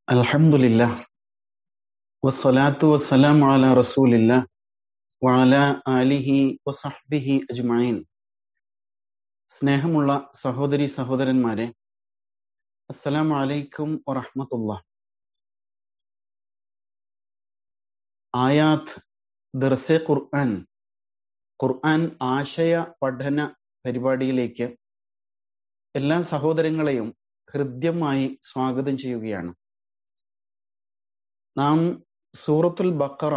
الحمد لله والصلاة والسلام على رسول الله وعلى آله وصحبه أجمعين സ്നേഹമുള്ള സഹോദരി സഹോദരന്മാരെ അസ്സലാമു അലൈക്കും വറഹ്മത്തുള്ള ആയാത്ത് ദർസെ ഖുർആൻ ഖുർആൻ ആശയ പഠന പരിപാടിയിലേക്ക് എല്ലാ സഹോദരങ്ങളെയും ഹൃദ്യമായി സ്വാഗതം ചെയ്യുകയാണ് നാം സൂറത്തുൽ ബക്കറ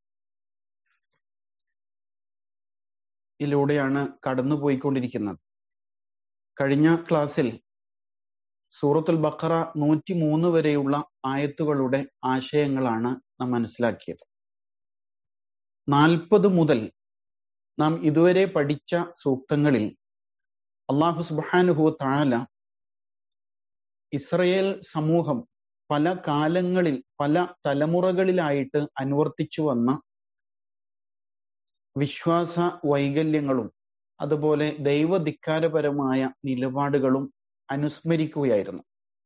യിലൂടെയാണ് കടന്നുപോയിക്കൊണ്ടിരിക്കുന്നത് കഴിഞ്ഞ ക്ലാസ്സിൽ സൂറത്തുൽ ബക്കറ നൂറ്റി മൂന്ന് വരെയുള്ള ആയത്തുകളുടെ ആശയങ്ങളാണ് നാം മനസ്സിലാക്കിയത് നാൽപ്പത് മുതൽ നാം ഇതുവരെ പഠിച്ച സൂക്തങ്ങളിൽ അള്ളാഹു സുബാനുഹു താല ഇസ്രയേൽ സമൂഹം പല കാലങ്ങളിൽ പല തലമുറകളിലായിട്ട് അനുവർത്തിച്ചു വന്ന വിശ്വാസ വൈകല്യങ്ങളും അതുപോലെ ദൈവധിക്കാരപരമായ നിലപാടുകളും അനുസ്മരിക്കുകയായിരുന്നു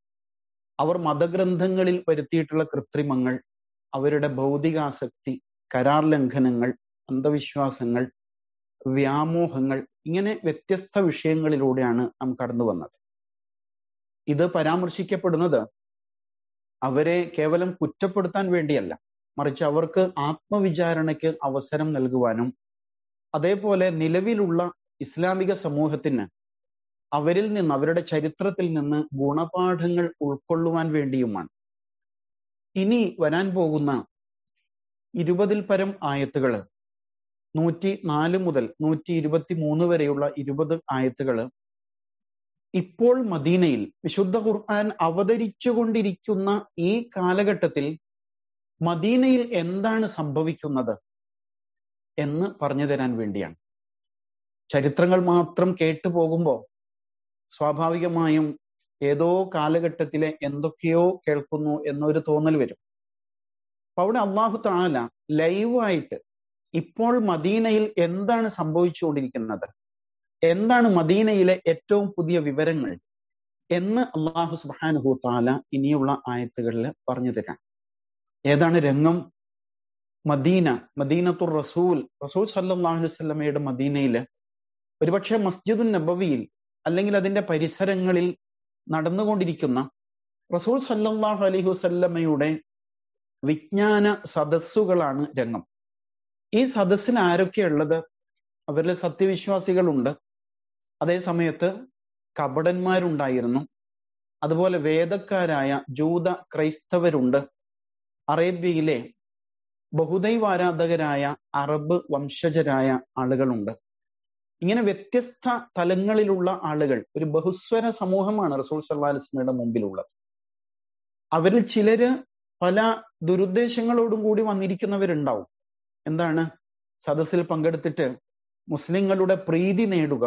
അവർ മതഗ്രന്ഥങ്ങളിൽ വരുത്തിയിട്ടുള്ള കൃത്രിമങ്ങൾ അവരുടെ ഭൗതികാസക്തി കരാർ ലംഘനങ്ങൾ അന്ധവിശ്വാസങ്ങൾ വ്യാമോഹങ്ങൾ ഇങ്ങനെ വ്യത്യസ്ത വിഷയങ്ങളിലൂടെയാണ് നാം കടന്നു വന്നത് ഇത് പരാമർശിക്കപ്പെടുന്നത് അവരെ കേവലം കുറ്റപ്പെടുത്താൻ വേണ്ടിയല്ല മറിച്ച് അവർക്ക് ആത്മവിചാരണയ്ക്ക് അവസരം നൽകുവാനും അതേപോലെ നിലവിലുള്ള ഇസ്ലാമിക സമൂഹത്തിന് അവരിൽ നിന്ന് അവരുടെ ചരിത്രത്തിൽ നിന്ന് ഗുണപാഠങ്ങൾ ഉൾക്കൊള്ളുവാൻ വേണ്ടിയുമാണ് ഇനി വരാൻ പോകുന്ന ഇരുപതിൽ പരം ആയത്തുകള് നൂറ്റി നാല് മുതൽ നൂറ്റി ഇരുപത്തി മൂന്ന് വരെയുള്ള ഇരുപത് ആയത്തുകള് ഇപ്പോൾ മദീനയിൽ വിശുദ്ധ ഖുർആൻ അവതരിച്ചുകൊണ്ടിരിക്കുന്ന ഈ കാലഘട്ടത്തിൽ മദീനയിൽ എന്താണ് സംഭവിക്കുന്നത് എന്ന് പറഞ്ഞു തരാൻ വേണ്ടിയാണ് ചരിത്രങ്ങൾ മാത്രം കേട്ടു പോകുമ്പോൾ സ്വാഭാവികമായും ഏതോ കാലഘട്ടത്തിലെ എന്തൊക്കെയോ കേൾക്കുന്നു എന്നൊരു തോന്നൽ വരും അപ്പൊ അവിടെ അള്ളാഹു താല ലൈവായിട്ട് ഇപ്പോൾ മദീനയിൽ എന്താണ് സംഭവിച്ചുകൊണ്ടിരിക്കുന്നത് എന്താണ് മദീനയിലെ ഏറ്റവും പുതിയ വിവരങ്ങൾ എന്ന് അള്ളാഹു സുബാനുഹു താല ഇനിയുള്ള ആയത്തുകളിൽ പറഞ്ഞു തരാം ഏതാണ് രംഗം മദീന മദീനത്തുർ റസൂൽ റസൂൽ സല്ലാഹു വല്ലമയുടെ മദീനയില് ഒരുപക്ഷെ മസ്ജിദുൻ നബവിയിൽ അല്ലെങ്കിൽ അതിന്റെ പരിസരങ്ങളിൽ നടന്നുകൊണ്ടിരിക്കുന്ന റസൂൽ സല്ലാഹു അലൈഹി വസല്ലമയുടെ വിജ്ഞാന സദസ്സുകളാണ് രംഗം ഈ സദസ്സിൽ ആരൊക്കെയുള്ളത് അവരിൽ സത്യവിശ്വാസികളുണ്ട് അതേ സമയത്ത് കപടന്മാരുണ്ടായിരുന്നു അതുപോലെ വേദക്കാരായ ജൂത ക്രൈസ്തവരുണ്ട് അറേബ്യയിലെ ബഹുദൈവാരാധകരായ അറബ് വംശജരായ ആളുകളുണ്ട് ഇങ്ങനെ വ്യത്യസ്ത തലങ്ങളിലുള്ള ആളുകൾ ഒരു ബഹുസ്വര സമൂഹമാണ് റസൂൽ സല്ലാ അലിസ്മയുടെ മുമ്പിലുള്ളത് അവരിൽ ചിലര് പല ദുരുദ്ദേശങ്ങളോടും കൂടി വന്നിരിക്കുന്നവരുണ്ടാവും എന്താണ് സദസ്സിൽ പങ്കെടുത്തിട്ട് മുസ്ലിങ്ങളുടെ പ്രീതി നേടുക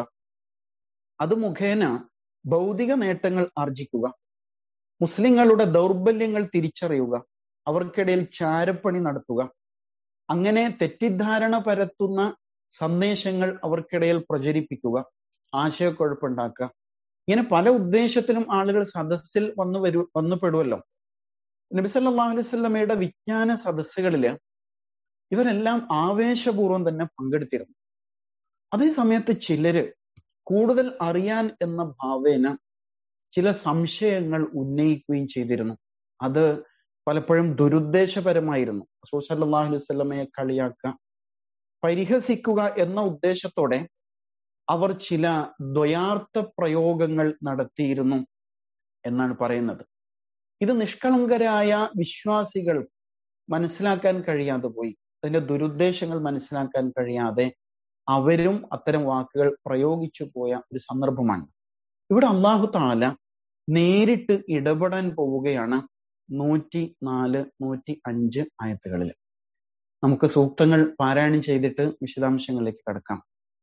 അത് മുഖേന ഭൗതിക നേട്ടങ്ങൾ ആർജിക്കുക മുസ്ലിങ്ങളുടെ ദൗർബല്യങ്ങൾ തിരിച്ചറിയുക അവർക്കിടയിൽ ചാരപ്പണി നടത്തുക അങ്ങനെ തെറ്റിദ്ധാരണ പരത്തുന്ന സന്ദേശങ്ങൾ അവർക്കിടയിൽ പ്രചരിപ്പിക്കുക ആശയക്കുഴപ്പമുണ്ടാക്കുക ഇങ്ങനെ പല ഉദ്ദേശത്തിലും ആളുകൾ സദസ്സിൽ വന്നു വരൂ വന്നുപെടുമല്ലോ നബിസല്ലാഹു അലൈഹി സ്വല്ലമയുടെ വിജ്ഞാന സദസ്സുകളില് ഇവരെല്ലാം ആവേശപൂർവ്വം തന്നെ പങ്കെടുത്തിരുന്നു അതേ സമയത്ത് ചിലര് കൂടുതൽ അറിയാൻ എന്ന ഭാവേന ചില സംശയങ്ങൾ ഉന്നയിക്കുകയും ചെയ്തിരുന്നു അത് പലപ്പോഴും ദുരുദ്ദേശപരമായിരുന്നു റസൂൽ സല്ലല്ലാഹു അലൈഹി വസല്ലമയെ കളിയാക്കുക പരിഹസിക്കുക എന്ന ഉദ്ദേശത്തോടെ അവർ ചില ദ്വയാർത്ഥ പ്രയോഗങ്ങൾ നടത്തിയിരുന്നു എന്നാണ് പറയുന്നത് ഇത് നിഷ്കളങ്കരായ വിശ്വാസികൾ മനസ്സിലാക്കാൻ കഴിയാതെ പോയി അതിന്റെ ദുരുദ്ദേശങ്ങൾ മനസ്സിലാക്കാൻ കഴിയാതെ അവരും അത്തരം വാക്കുകൾ പ്രയോഗിച്ചു പോയ ഒരു സന്ദർഭമാണ് ഇവിടെ അള്ളാഹു താല നേരിട്ട് ഇടപെടാൻ പോവുകയാണ് നൂറ്റി നാല് നൂറ്റി അഞ്ച് ആയത്തുകളിൽ നമുക്ക് സൂക്തങ്ങൾ പാരായണം ചെയ്തിട്ട് വിശദാംശങ്ങളിലേക്ക് കടക്കാം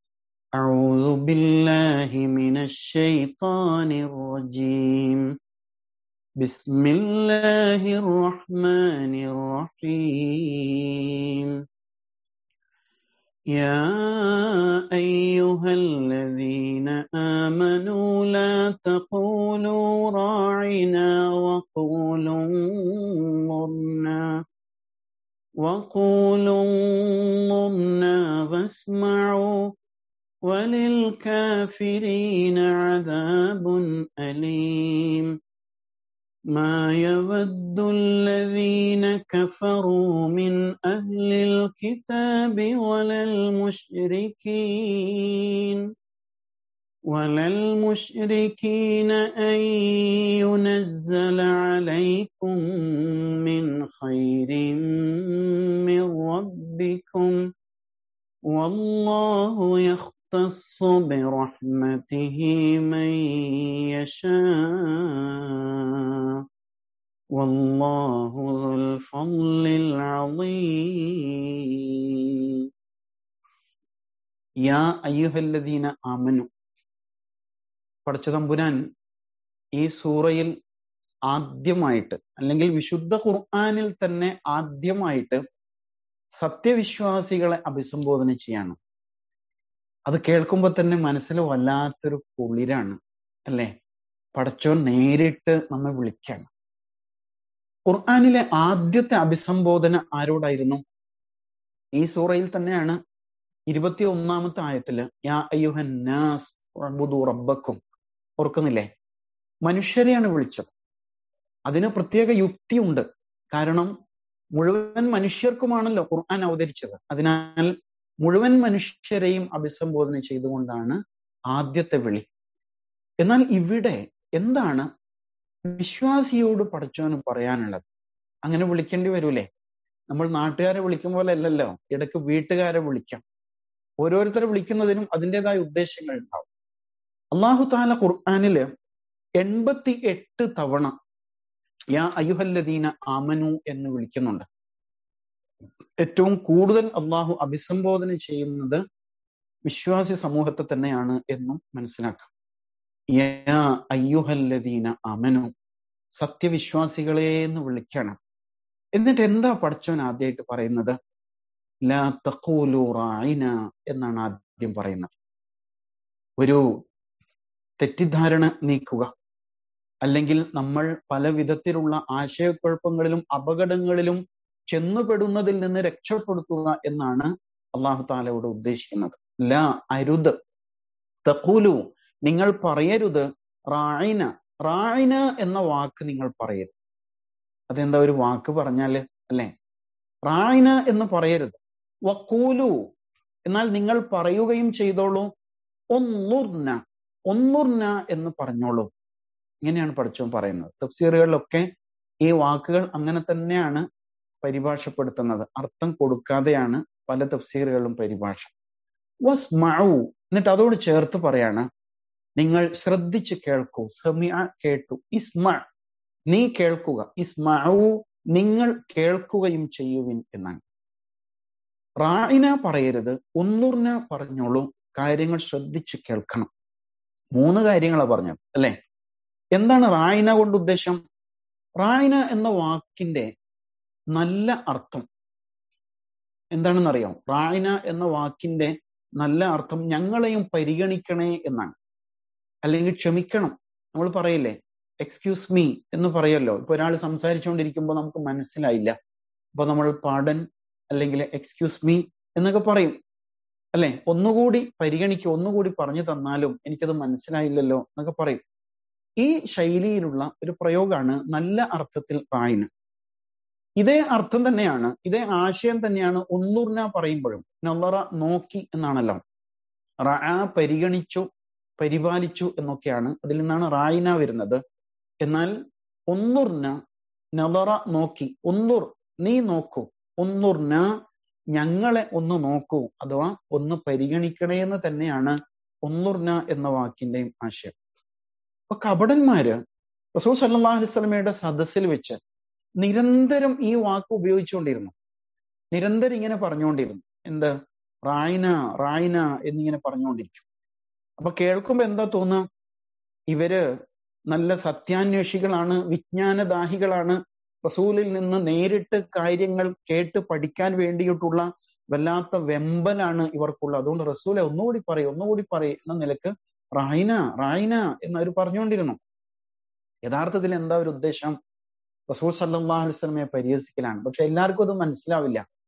أعوذ بالله من الشيطان الرجيم بسم الله الرحمن الرحيم يا أيها الذين آمنوا لا تقولوا راعنا وقولوا وقولوا انظرنا واسمعوا وللكافرين عذاب أليم ما يود الذين كفروا من أهل الكتاب ولا المشركين ولا المشركين أن ينزل عليكم من خير من ربكم والله يختص برحمته من يشاء والله ذو الفضل العظيم യാ അയ്യുഹല്ലദീന ആമനു പടച്ചതമ്പുരാൻ ഈ സൂറയിൽ ആദ്യമായിട്ട് അല്ലെങ്കിൽ വിശുദ്ധ ഖുർആാനിൽ തന്നെ ആദ്യമായിട്ട് സത്യവിശ്വാസികളെ അഭിസംബോധന ചെയ്യാണ് അത് കേൾക്കുമ്പോൾ തന്നെ മനസ്സിൽ വല്ലാത്തൊരു കുളിരാണ് അല്ലെ പടച്ചോൻ നേരിട്ട് നമ്മെ വിളിക്കാണ് ഖുർആാനിലെ ആദ്യത്തെ അഭിസംബോധന ആരോടായിരുന്നു ഈ സൂറയിൽ തന്നെയാണ് ഇരുപത്തി ഒന്നാമത്തെ ആയത്തില് യാ അയ്യുഹന്നാസ് റബ്ബക്കും ഓർക്കുന്നില്ലേ മനുഷ്യരെയാണ് വിളിച്ചത് അതിന് പ്രത്യേക യുക്തിയുണ്ട് കാരണം മുഴുവൻ മനുഷ്യർക്കുമാണല്ലോ ഖുർആൻ അവതരിച്ചത് അതിനാൽ മുഴുവൻ മനുഷ്യരെയും അഭിസംബോധന ചെയ്തുകൊണ്ടാണ് ആദ്യത്തെ വിളി എന്നാൽ ഇവിടെ എന്താണ് വിശ്വാസിയോട് പഠിച്ചവന് പറയാനുള്ളത് അങ്ങനെ വിളിക്കേണ്ടി വരൂലേ നമ്മൾ നാട്ടുകാരെ വിളിക്കും പോലെ അല്ലല്ലോ ഇടയ്ക്ക് വീട്ടുകാരെ വിളിക്കാം ഓരോരുത്തരെ വിളിക്കുന്നതിനും അതിൻ്റെതായ ഉദ്ദേശങ്ങൾ ഉണ്ടാവും അള്ളാഹു താല ഖുർആാനില് എൺപത്തി എട്ട് തവണ യാ അയ്യുഹല്ലദീന ആമനു എന്ന് വിളിക്കുന്നുണ്ട് ഏറ്റവും കൂടുതൽ അള്ളാഹു അഭിസംബോധന ചെയ്യുന്നത് വിശ്വാസി സമൂഹത്തെ തന്നെയാണ് എന്നും മനസ്സിലാക്കാം യാ അയ്യുഹല്ലദീന അമനു സത്യവിശ്വാസികളെ എന്ന് വിളിക്കണം എന്നിട്ട് എന്താ പഠിച്ചവൻ ആദ്യമായിട്ട് പറയുന്നത് ലാ തഖൂലു റായിന എന്നാണ് ആദ്യം പറയുന്നത് ഒരു തെറ്റിദ്ധാരണ നീക്കുക അല്ലെങ്കിൽ നമ്മൾ പല വിധത്തിലുള്ള ആശയക്കുഴപ്പങ്ങളിലും അപകടങ്ങളിലും ചെന്നുപെടുന്നതിൽ നിന്ന് രക്ഷപ്പെടുത്തുക എന്നാണ് അള്ളാഹു താലയോട് ഉദ്ദേശിക്കുന്നത് ല അരുത് തഖൂലു നിങ്ങൾ പറയരുത് റായിന റായിന എന്ന വാക്ക് നിങ്ങൾ പറയരുത് അതെന്താ ഒരു വാക്ക് പറഞ്ഞാല് അല്ലെ റായിന എന്ന് പറയരുത് വക്കൂലു എന്നാൽ നിങ്ങൾ പറയുകയും ചെയ്തോളൂ ഒന്നുർന ഒന്നുർന എന്ന് പറഞ്ഞോളൂ ഇങ്ങനെയാണ് പഠിച്ചോൻ പറയുന്നത് തഫ്സീറുകളിലൊക്കെ ഈ വാക്കുകൾ അങ്ങനെ തന്നെയാണ് പരിഭാഷപ്പെടുത്തുന്നത് അർത്ഥം കൊടുക്കാതെയാണ് പല തഫ്സീറുകളും പരിഭാഷ വസ് മഴു എന്നിട്ട് അതോട് ചേർത്ത് പറയാണ് നിങ്ങൾ ശ്രദ്ധിച്ച് കേൾക്കൂ സമിയ കേട്ടു ഇസ്മ നീ കേൾക്കുക ഇസ്മഉ നിങ്ങൾ കേൾക്കുകയും ചെയ്യുവിൻ എന്നാണ് റായിന പറയരുത് ഒന്നൂറിന പറഞ്ഞോളൂ കാര്യങ്ങൾ ശ്രദ്ധിച്ച് കേൾക്കണം മൂന്ന് കാര്യങ്ങളാണ് പറഞ്ഞത് അല്ലെ എന്താണ് റായിന കൊണ്ട് ഉദ്ദേശം റായിന എന്ന വാക്കിന്റെ നല്ല അർത്ഥം എന്താണെന്നറിയാം റായിന എന്ന വാക്കിന്റെ നല്ല അർത്ഥം ഞങ്ങളെയും പരിഗണിക്കണേ എന്നാണ് അല്ലെങ്കിൽ ക്ഷമിക്കണം നമ്മൾ പറയില്ലേ എക്സ്ക്യൂസ് മീ എന്ന് പറയല്ലോ ഇപ്പൊ ഒരാൾ സംസാരിച്ചുകൊണ്ടിരിക്കുമ്പോൾ നമുക്ക് മനസ്സിലായില്ല അപ്പൊ നമ്മൾ പാടൻ അല്ലെങ്കിൽ എക്സ്ക്യൂസ് മീ എന്നൊക്കെ പറയും അല്ലെ ഒന്നുകൂടി പരിഗണിക്കുക ഒന്നുകൂടി പറഞ്ഞു തന്നാലും എനിക്കത് മനസ്സിലായില്ലല്ലോ എന്നൊക്കെ പറയും ഈ ശൈലിയിലുള്ള ഒരു പ്രയോഗമാണ് നല്ല അർത്ഥത്തിൽ റായിന് ഇതേ അർത്ഥം തന്നെയാണ് ഇതേ ആശയം തന്നെയാണ് ഒന്നൂർന പറയുമ്പോഴും നല്ലറ നോക്കി എന്നാണല്ലോ റ പരിഗണിച്ചു പരിപാലിച്ചു എന്നൊക്കെയാണ് അതിൽ നിന്നാണ് റായിന വരുന്നത് എന്നാൽ ഒന്നുർന നലറ നോക്കി ഒന്നുർ നീ നോക്കൂ ഒന്നുർന ഞങ്ങളെ ഒന്ന് നോക്കൂ അഥവാ ഒന്ന് പരിഗണിക്കണേ എന്ന് തന്നെയാണ് ഒന്നുർന എന്ന വാക്കിന്റെയും ആശയം അപ്പൊ കപടന്മാര് റസൂൽ സല്ലാ അലുസ്ലമയുടെ സദസ്സിൽ വെച്ച് നിരന്തരം ഈ വാക്ക് ഉപയോഗിച്ചുകൊണ്ടിരുന്നു നിരന്തരം ഇങ്ങനെ പറഞ്ഞുകൊണ്ടിരുന്നു എന്ത് റായിന റായിന എന്നിങ്ങനെ പറഞ്ഞുകൊണ്ടിരിക്കും അപ്പൊ കേൾക്കുമ്പോ എന്താ തോന്നുക ഇവര് നല്ല സത്യാന്വേഷികളാണ് വിജ്ഞാനദാഹികളാണ് റസൂലിൽ നിന്ന് നേരിട്ട് കാര്യങ്ങൾ കേട്ട് പഠിക്കാൻ വേണ്ടിയിട്ടുള്ള വല്ലാത്ത വെമ്പലാണ് ഇവർക്കുള്ളത് അതുകൊണ്ട് റസൂലെ ഒന്നുകൂടി പറയും ഒന്നുകൂടി പറയും എന്ന നിലക്ക് റായിന റായിന എന്നവർ പറഞ്ഞുകൊണ്ടിരുന്നു യഥാർത്ഥത്തിൽ എന്താ ഒരു ഉദ്ദേശം റസൂൽ സല്ലാ അലുസ്ലമയെ പരിഹസിക്കലാണ് പക്ഷെ എല്ലാവർക്കും അത് മനസ്സിലാവില്ല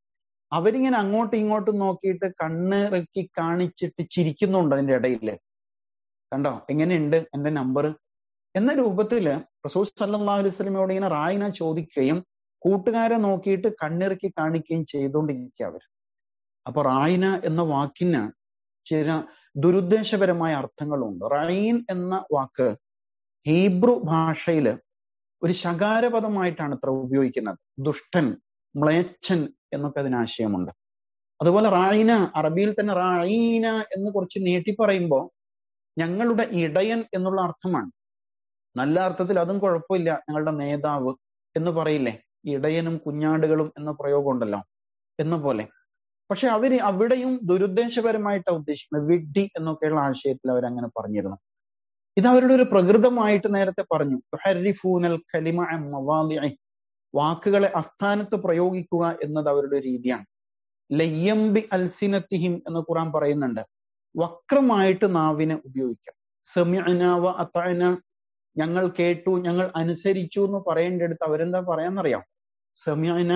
അവരിങ്ങനെ അങ്ങോട്ടും ഇങ്ങോട്ടും നോക്കിയിട്ട് കണ്ണിറക്കി കാണിച്ചിട്ട് ചിരിക്കുന്നുണ്ട് അതിന്റെ ഇടയില് കണ്ടോ എങ്ങനെയുണ്ട് എന്റെ നമ്പർ എന്ന രൂപത്തില് റസൂൽ സല്ലാ അലൈഹി സ്വലമയോട് ഇങ്ങനെ റായിന ചോദിക്കുകയും കൂട്ടുകാരെ നോക്കിയിട്ട് കണ്ണിറക്കി കാണിക്കുകയും ചെയ്തുകൊണ്ടിരിക്കുക അവർ അപ്പൊ റായിന എന്ന വാക്കിന് ചില ദുരുദ്ദേശപരമായ അർത്ഥങ്ങളുണ്ട് റൈൻ എന്ന വാക്ക് ഹീബ്രു ഭാഷയില് ഒരു ശകാരപദമായിട്ടാണ് ഇത്ര ഉപയോഗിക്കുന്നത് ദുഷ്ടൻ മ്ലേച്ഛൻ എന്നൊക്കെ അതിന് ആശയമുണ്ട് അതുപോലെ റായിന അറബിയിൽ തന്നെ റായിന എന്ന് കുറച്ച് നീട്ടി പറയുമ്പോൾ ഞങ്ങളുടെ ഇടയൻ എന്നുള്ള അർത്ഥമാണ് നല്ല അർത്ഥത്തിൽ അതും കുഴപ്പമില്ല ഞങ്ങളുടെ നേതാവ് എന്ന് പറയില്ലേ ഇടയനും കുഞ്ഞാടുകളും എന്ന പ്രയോഗം ഉണ്ടല്ലോ എന്ന പോലെ പക്ഷെ അവര് അവിടെയും ദുരുദ്ദേശപരമായിട്ടാണ് ഉദ്ദേശിക്കുന്നത് വിഡ്ഢി എന്നൊക്കെയുള്ള ആശയത്തിൽ അവർ അങ്ങനെ പറഞ്ഞിരുന്നു ഇത് അവരുടെ ഒരു പ്രകൃതമായിട്ട് നേരത്തെ പറഞ്ഞു ഹരിഫൂനൽ കലിമ വാക്കുകളെ അസ്ഥാനത്ത് പ്രയോഗിക്കുക എന്നത് അവരുടെ രീതിയാണ് ലയ്യംബി അൽസിനത്തിഹിം എന്ന് ഖുറാൻ പറയുന്നുണ്ട് വക്രമായിട്ട് നാവിനെ ഉപയോഗിക്കാം സെമിഅന അത്തഅന ഞങ്ങൾ കേട്ടു ഞങ്ങൾ അനുസരിച്ചു എന്ന് പറയേണ്ടടുത്ത് അവരെന്താ പറയാന്നറിയാം സെമിഅന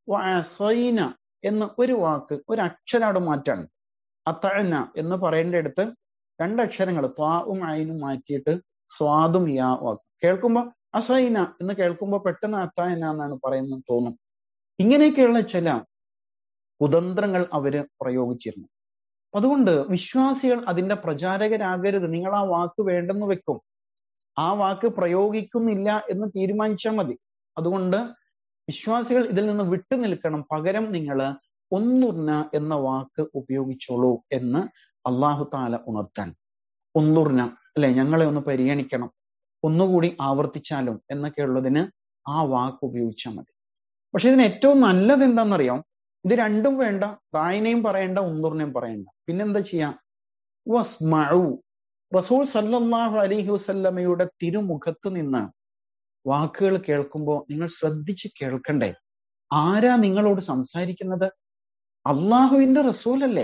വഅസൈന എന്ന ഒരു വാക്ക് ഒരു അക്ഷരം മാറ്റാണ് അത്തഅന എന്ന് പറയേണ്ടടുത്ത് രണ്ടക്ഷരങ്ങൾ ത്വാവും അയിനും മാറ്റിയിട്ട് സ്വാദും യാ വാക്കും കേൾക്കുമ്പോൾ അസൈന എന്ന് കേൾക്കുമ്പോൾ പെട്ടെന്ന് അത്തായന എന്നാണ് പറയുന്നത് തോന്നും ഇങ്ങനെയൊക്കെയുള്ള ചില കുതന്ത്രങ്ങൾ അവര് പ്രയോഗിച്ചിരുന്നു അതുകൊണ്ട് വിശ്വാസികൾ അതിന്റെ പ്രചാരകരാകരുത് നിങ്ങൾ ആ വാക്ക് വേണ്ടെന്ന് വെക്കും ആ വാക്ക് പ്രയോഗിക്കുന്നില്ല എന്ന് തീരുമാനിച്ചാൽ മതി അതുകൊണ്ട് വിശ്വാസികൾ ഇതിൽ നിന്ന് വിട്ടു നിൽക്കണം പകരം നിങ്ങൾ ഒന്നുർന എന്ന വാക്ക് ഉപയോഗിച്ചോളൂ എന്ന് അള്ളാഹു താല ഉണർത്താൻ ഒന്നുർന അല്ലെ ഞങ്ങളെ ഒന്ന് പരിഗണിക്കണം ഒന്നുകൂടി ആവർത്തിച്ചാലും എന്നൊക്കെ ഉള്ളതിന് ആ വാക്ക് ഉപയോഗിച്ചാൽ മതി പക്ഷെ ഇതിന് ഏറ്റവും നല്ലത് എന്താണെന്നറിയാം ഇത് രണ്ടും വേണ്ട റായിനെയും പറയണ്ട ഉന്തുറിനെയും പറയണ്ട പിന്നെന്താ ചെയ്യാം വസ്മഴു റസൂൽ സല്ലല്ലാഹു അലൈഹി വസല്ലമയുടെ തിരുമുഖത്ത് നിന്ന് വാക്കുകൾ കേൾക്കുമ്പോൾ നിങ്ങൾ ശ്രദ്ധിച്ച് കേൾക്കണ്ടേ ആരാ നിങ്ങളോട് സംസാരിക്കുന്നത് അള്ളാഹുവിന്റെ റസൂലല്ലേ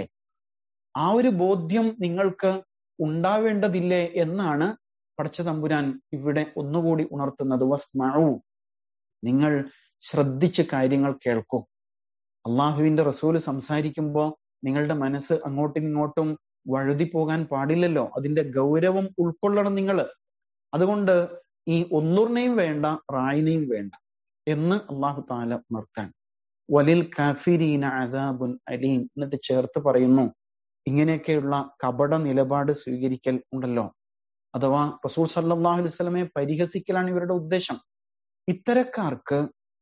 ആ ഒരു ബോധ്യം നിങ്ങൾക്ക് ഉണ്ടാവേണ്ടതില്ലേ എന്നാണ് പടച്ച തമ്പുരാൻ ഇവിടെ ഒന്നുകൂടി ഉണർത്തുന്നത് വസ്മഴു നിങ്ങൾ ശ്രദ്ധിച്ച് കാര്യങ്ങൾ കേൾക്കൂ അള്ളാഹുവിന്റെ റസൂല് സംസാരിക്കുമ്പോൾ നിങ്ങളുടെ മനസ്സ് അങ്ങോട്ടും ഇങ്ങോട്ടും വഴുതി പോകാൻ പാടില്ലല്ലോ അതിന്റെ ഗൗരവം ഉൾക്കൊള്ളണം നിങ്ങൾ അതുകൊണ്ട് ഈ ഒന്നുറിനെയും വേണ്ട റായിനെയും വേണ്ട എന്ന് അള്ളാഹു താല ഉണർത്താൻ വലിൽ കാഫിരീന അദാബുൻ അലീം എന്നിട്ട് ചേർത്ത് പറയുന്നു ഇങ്ങനെയൊക്കെയുള്ള കപട നിലപാട് സ്വീകരിക്കൽ ഉണ്ടല്ലോ അഥവാ റസൂൽ സല്ലാഹു അലൈഹി സ്വലമെ പരിഹസിക്കലാണ് ഇവരുടെ ഉദ്ദേശം ഇത്തരക്കാർക്ക്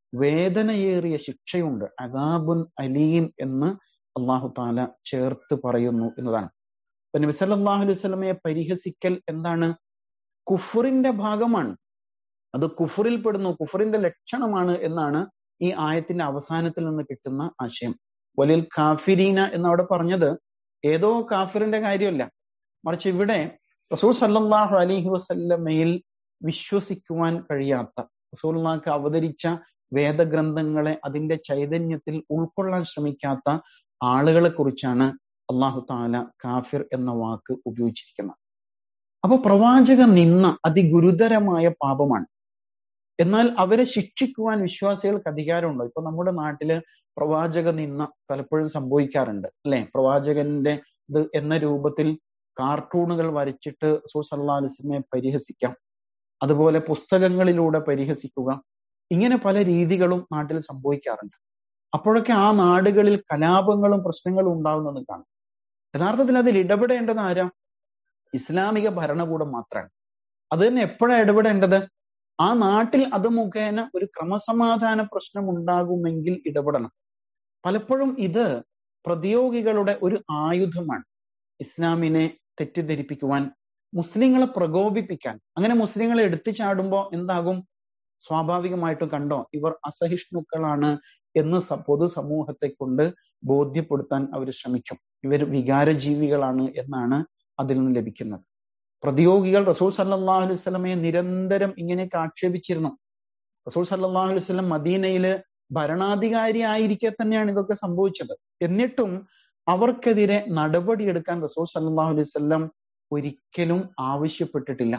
വേദനയേറിയ ശിക്ഷയുണ്ട് അദാബുൻ അലീം എന്ന് അള്ളാഹു താല ചേർത്ത് പറയുന്നു എന്നതാണ് ഇപ്പൊ നബി സല്ലല്ലാഹു അലൈഹി വസല്ലമയെ പരിഹസിക്കൽ എന്താണ് കുഫറിന്റെ ഭാഗമാണ് അത് കുഫറിൽ പെടുന്നു കുഫറിന്റെ ലക്ഷണമാണ് എന്നാണ് ഈ ആയത്തിന്റെ അവസാനത്തിൽ നിന്ന് കിട്ടുന്ന ആശയം വലിൽ കാഫിരീന എന്ന് അവിടെ പറഞ്ഞത് ഏതോ കാഫിറിന്റെ കാര്യമല്ല മറിച്ച് ഇവിടെ റസൂൽ സല്ലല്ലാഹു അലൈഹി വസല്ലമയിൽ വിശ്വസിക്കുവാൻ കഴിയാത്ത റസൂൽക്ക് അവതരിച്ച വേദഗ്രന്ഥങ്ങളെ അതിന്റെ ചൈതന്യത്തിൽ ഉൾക്കൊള്ളാൻ ശ്രമിക്കാത്ത ആളുകളെ കുറിച്ചാണ് അള്ളാഹു താല കാഫിർ എന്ന വാക്ക് ഉപയോഗിച്ചിരിക്കുന്നത് അപ്പൊ പ്രവാചക നിന്ന അതിഗുരുതരമായ പാപമാണ് എന്നാൽ അവരെ ശിക്ഷിക്കുവാൻ വിശ്വാസികൾക്ക് അധികാരമുണ്ടോ ഇപ്പൊ നമ്മുടെ നാട്ടില് പ്രവാചക നിന്ന പലപ്പോഴും സംഭവിക്കാറുണ്ട് അല്ലെ പ്രവാചകന്റെ ഇത് എന്ന രൂപത്തിൽ കാർട്ടൂണുകൾ വരച്ചിട്ട് റസൂൽ സല്ലാ അലിസ്ലമെ പരിഹസിക്കാം അതുപോലെ പുസ്തകങ്ങളിലൂടെ പരിഹസിക്കുക ഇങ്ങനെ പല രീതികളും നാട്ടിൽ സംഭവിക്കാറുണ്ട് അപ്പോഴൊക്കെ ആ നാടുകളിൽ കലാപങ്ങളും പ്രശ്നങ്ങളും ഉണ്ടാകുന്നത് കാണും യഥാർത്ഥത്തിൽ അതിൽ ഇടപെടേണ്ടത് ആരാ ഇസ്ലാമിക ഭരണകൂടം മാത്രമാണ് അത് തന്നെ എപ്പോഴാണ് ഇടപെടേണ്ടത് ആ നാട്ടിൽ അത് മുഖേന ഒരു ക്രമസമാധാന പ്രശ്നം ഉണ്ടാകുമെങ്കിൽ ഇടപെടണം പലപ്പോഴും ഇത് പ്രതിയോഗികളുടെ ഒരു ആയുധമാണ് ഇസ്ലാമിനെ തെറ്റിദ്ധരിപ്പിക്കുവാൻ മുസ്ലിങ്ങളെ പ്രകോപിപ്പിക്കാൻ അങ്ങനെ മുസ്ലിങ്ങളെ എടുത്തു ചാടുമ്പോൾ എന്താകും സ്വാഭാവികമായിട്ടും കണ്ടോ ഇവർ അസഹിഷ്ണുക്കളാണ് എന്ന് പൊതുസമൂഹത്തെ കൊണ്ട് ബോധ്യപ്പെടുത്താൻ അവർ ശ്രമിക്കും ഇവർ വികാരജീവികളാണ് എന്നാണ് അതിൽ നിന്ന് ലഭിക്കുന്നത് പ്രതിയോഗികൾ റസൂൽ സല്ലാഹു അലൈഹി സ്വലമയെ നിരന്തരം ഇങ്ങനെയൊക്കെ ആക്ഷേപിച്ചിരുന്നു റസൂൽ സല്ലാഹു അലൈഹി സ്വലം മദീനയില് ഭരണാധികാരി ആയിരിക്കെ തന്നെയാണ് ഇതൊക്കെ സംഭവിച്ചത് എന്നിട്ടും അവർക്കെതിരെ നടപടിയെടുക്കാൻ റസൂൽ സല്ലാഹു അലൈഹി സ്വലം ഒരിക്കലും ആവശ്യപ്പെട്ടിട്ടില്ല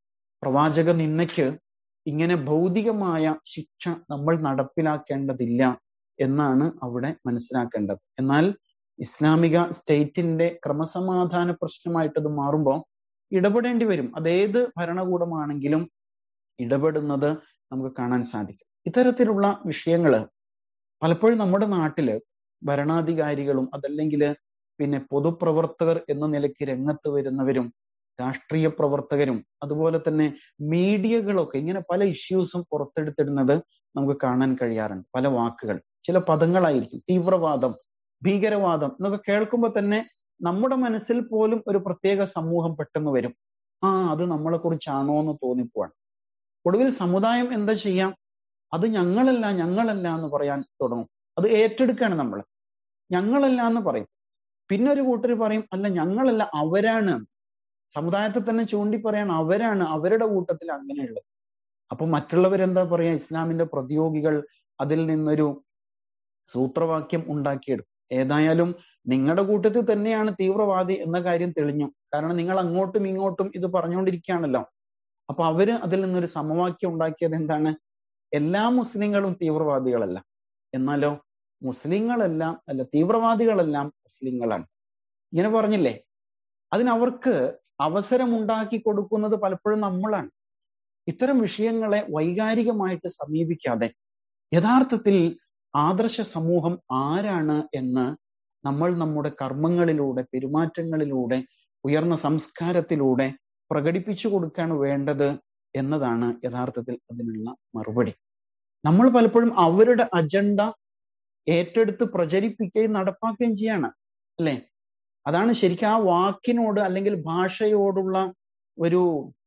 പ്രവാചക നിന്നയ്ക്ക് ഇങ്ങനെ ഭൗതികമായ ശിക്ഷ നമ്മൾ നടപ്പിലാക്കേണ്ടതില്ല എന്നാണ് അവിടെ മനസ്സിലാക്കേണ്ടത് എന്നാൽ ഇസ്ലാമിക സ്റ്റേറ്റിന്റെ ക്രമസമാധാന പ്രശ്നമായിട്ട് ഇത് മാറുമ്പോൾ ഇടപെടേണ്ടി വരും അതേത് ഭരണകൂടമാണെങ്കിലും ഇടപെടുന്നത് നമുക്ക് കാണാൻ സാധിക്കും ഇത്തരത്തിലുള്ള വിഷയങ്ങള് പലപ്പോഴും നമ്മുടെ നാട്ടില് ഭരണാധികാരികളും അതല്ലെങ്കിൽ പിന്നെ പൊതുപ്രവർത്തകർ എന്ന നിലയ്ക്ക് രംഗത്ത് വരുന്നവരും രാഷ്ട്രീയ പ്രവർത്തകരും അതുപോലെ തന്നെ മീഡിയകളൊക്കെ ഇങ്ങനെ പല ഇഷ്യൂസും പുറത്തെടുത്തിടുന്നത് നമുക്ക് കാണാൻ കഴിയാറുണ്ട് പല വാക്കുകൾ ചില പദങ്ങളായിരിക്കും തീവ്രവാദം ഭീകരവാദം എന്നൊക്കെ കേൾക്കുമ്പോൾ തന്നെ നമ്മുടെ മനസ്സിൽ പോലും ഒരു പ്രത്യേക സമൂഹം പെട്ടെന്ന് വരും ആ അത് നമ്മളെ കുറിച്ചാണോ എന്ന് തോന്നിപ്പോവാണ് ഒടുവിൽ സമുദായം എന്താ ചെയ്യാം അത് ഞങ്ങളല്ല ഞങ്ങളല്ല എന്ന് പറയാൻ തുടങ്ങും അത് ഏറ്റെടുക്കുകയാണ് നമ്മൾ ഞങ്ങളല്ല എന്ന് പറയും പിന്നെ ഒരു കൂട്ടർ പറയും അല്ല ഞങ്ങളല്ല അവരാണ് സമുദായത്തെ തന്നെ ചൂണ്ടി പറയാണ് അവരാണ് അവരുടെ കൂട്ടത്തിൽ അങ്ങനെയുള്ളത് അപ്പൊ മറ്റുള്ളവരെന്താ പറയാ ഇസ്ലാമിന്റെ പ്രതിയോഗികൾ അതിൽ നിന്നൊരു സൂത്രവാക്യം ഉണ്ടാക്കിയെടുക്കും ഏതായാലും നിങ്ങളുടെ കൂട്ടത്തിൽ തന്നെയാണ് തീവ്രവാദി എന്ന കാര്യം തെളിഞ്ഞു കാരണം നിങ്ങൾ അങ്ങോട്ടും ഇങ്ങോട്ടും ഇത് പറഞ്ഞുകൊണ്ടിരിക്കുകയാണല്ലോ അപ്പൊ അവര് അതിൽ നിന്നൊരു സമവാക്യം ഉണ്ടാക്കിയത് എന്താണ് എല്ലാ മുസ്ലിങ്ങളും തീവ്രവാദികളല്ല എന്നാലോ മുസ്ലിങ്ങളെല്ലാം അല്ല തീവ്രവാദികളെല്ലാം മുസ്ലിങ്ങളാണ് ഇങ്ങനെ പറഞ്ഞില്ലേ അതിനവർക്ക് അവസരം ഉണ്ടാക്കി കൊടുക്കുന്നത് പലപ്പോഴും നമ്മളാണ് ഇത്തരം വിഷയങ്ങളെ വൈകാരികമായിട്ട് സമീപിക്കാതെ യഥാർത്ഥത്തിൽ ആദർശ സമൂഹം ആരാണ് എന്ന് നമ്മൾ നമ്മുടെ കർമ്മങ്ങളിലൂടെ പെരുമാറ്റങ്ങളിലൂടെ ഉയർന്ന സംസ്കാരത്തിലൂടെ പ്രകടിപ്പിച്ചു കൊടുക്കാണ് വേണ്ടത് എന്നതാണ് യഥാർത്ഥത്തിൽ അതിനുള്ള മറുപടി നമ്മൾ പലപ്പോഴും അവരുടെ അജണ്ട ഏറ്റെടുത്ത് പ്രചരിപ്പിക്കുകയും നടപ്പാക്കുകയും ചെയ്യാണ് അല്ലെ അതാണ് ശരിക്കും ആ വാക്കിനോട് അല്ലെങ്കിൽ ഭാഷയോടുള്ള ഒരു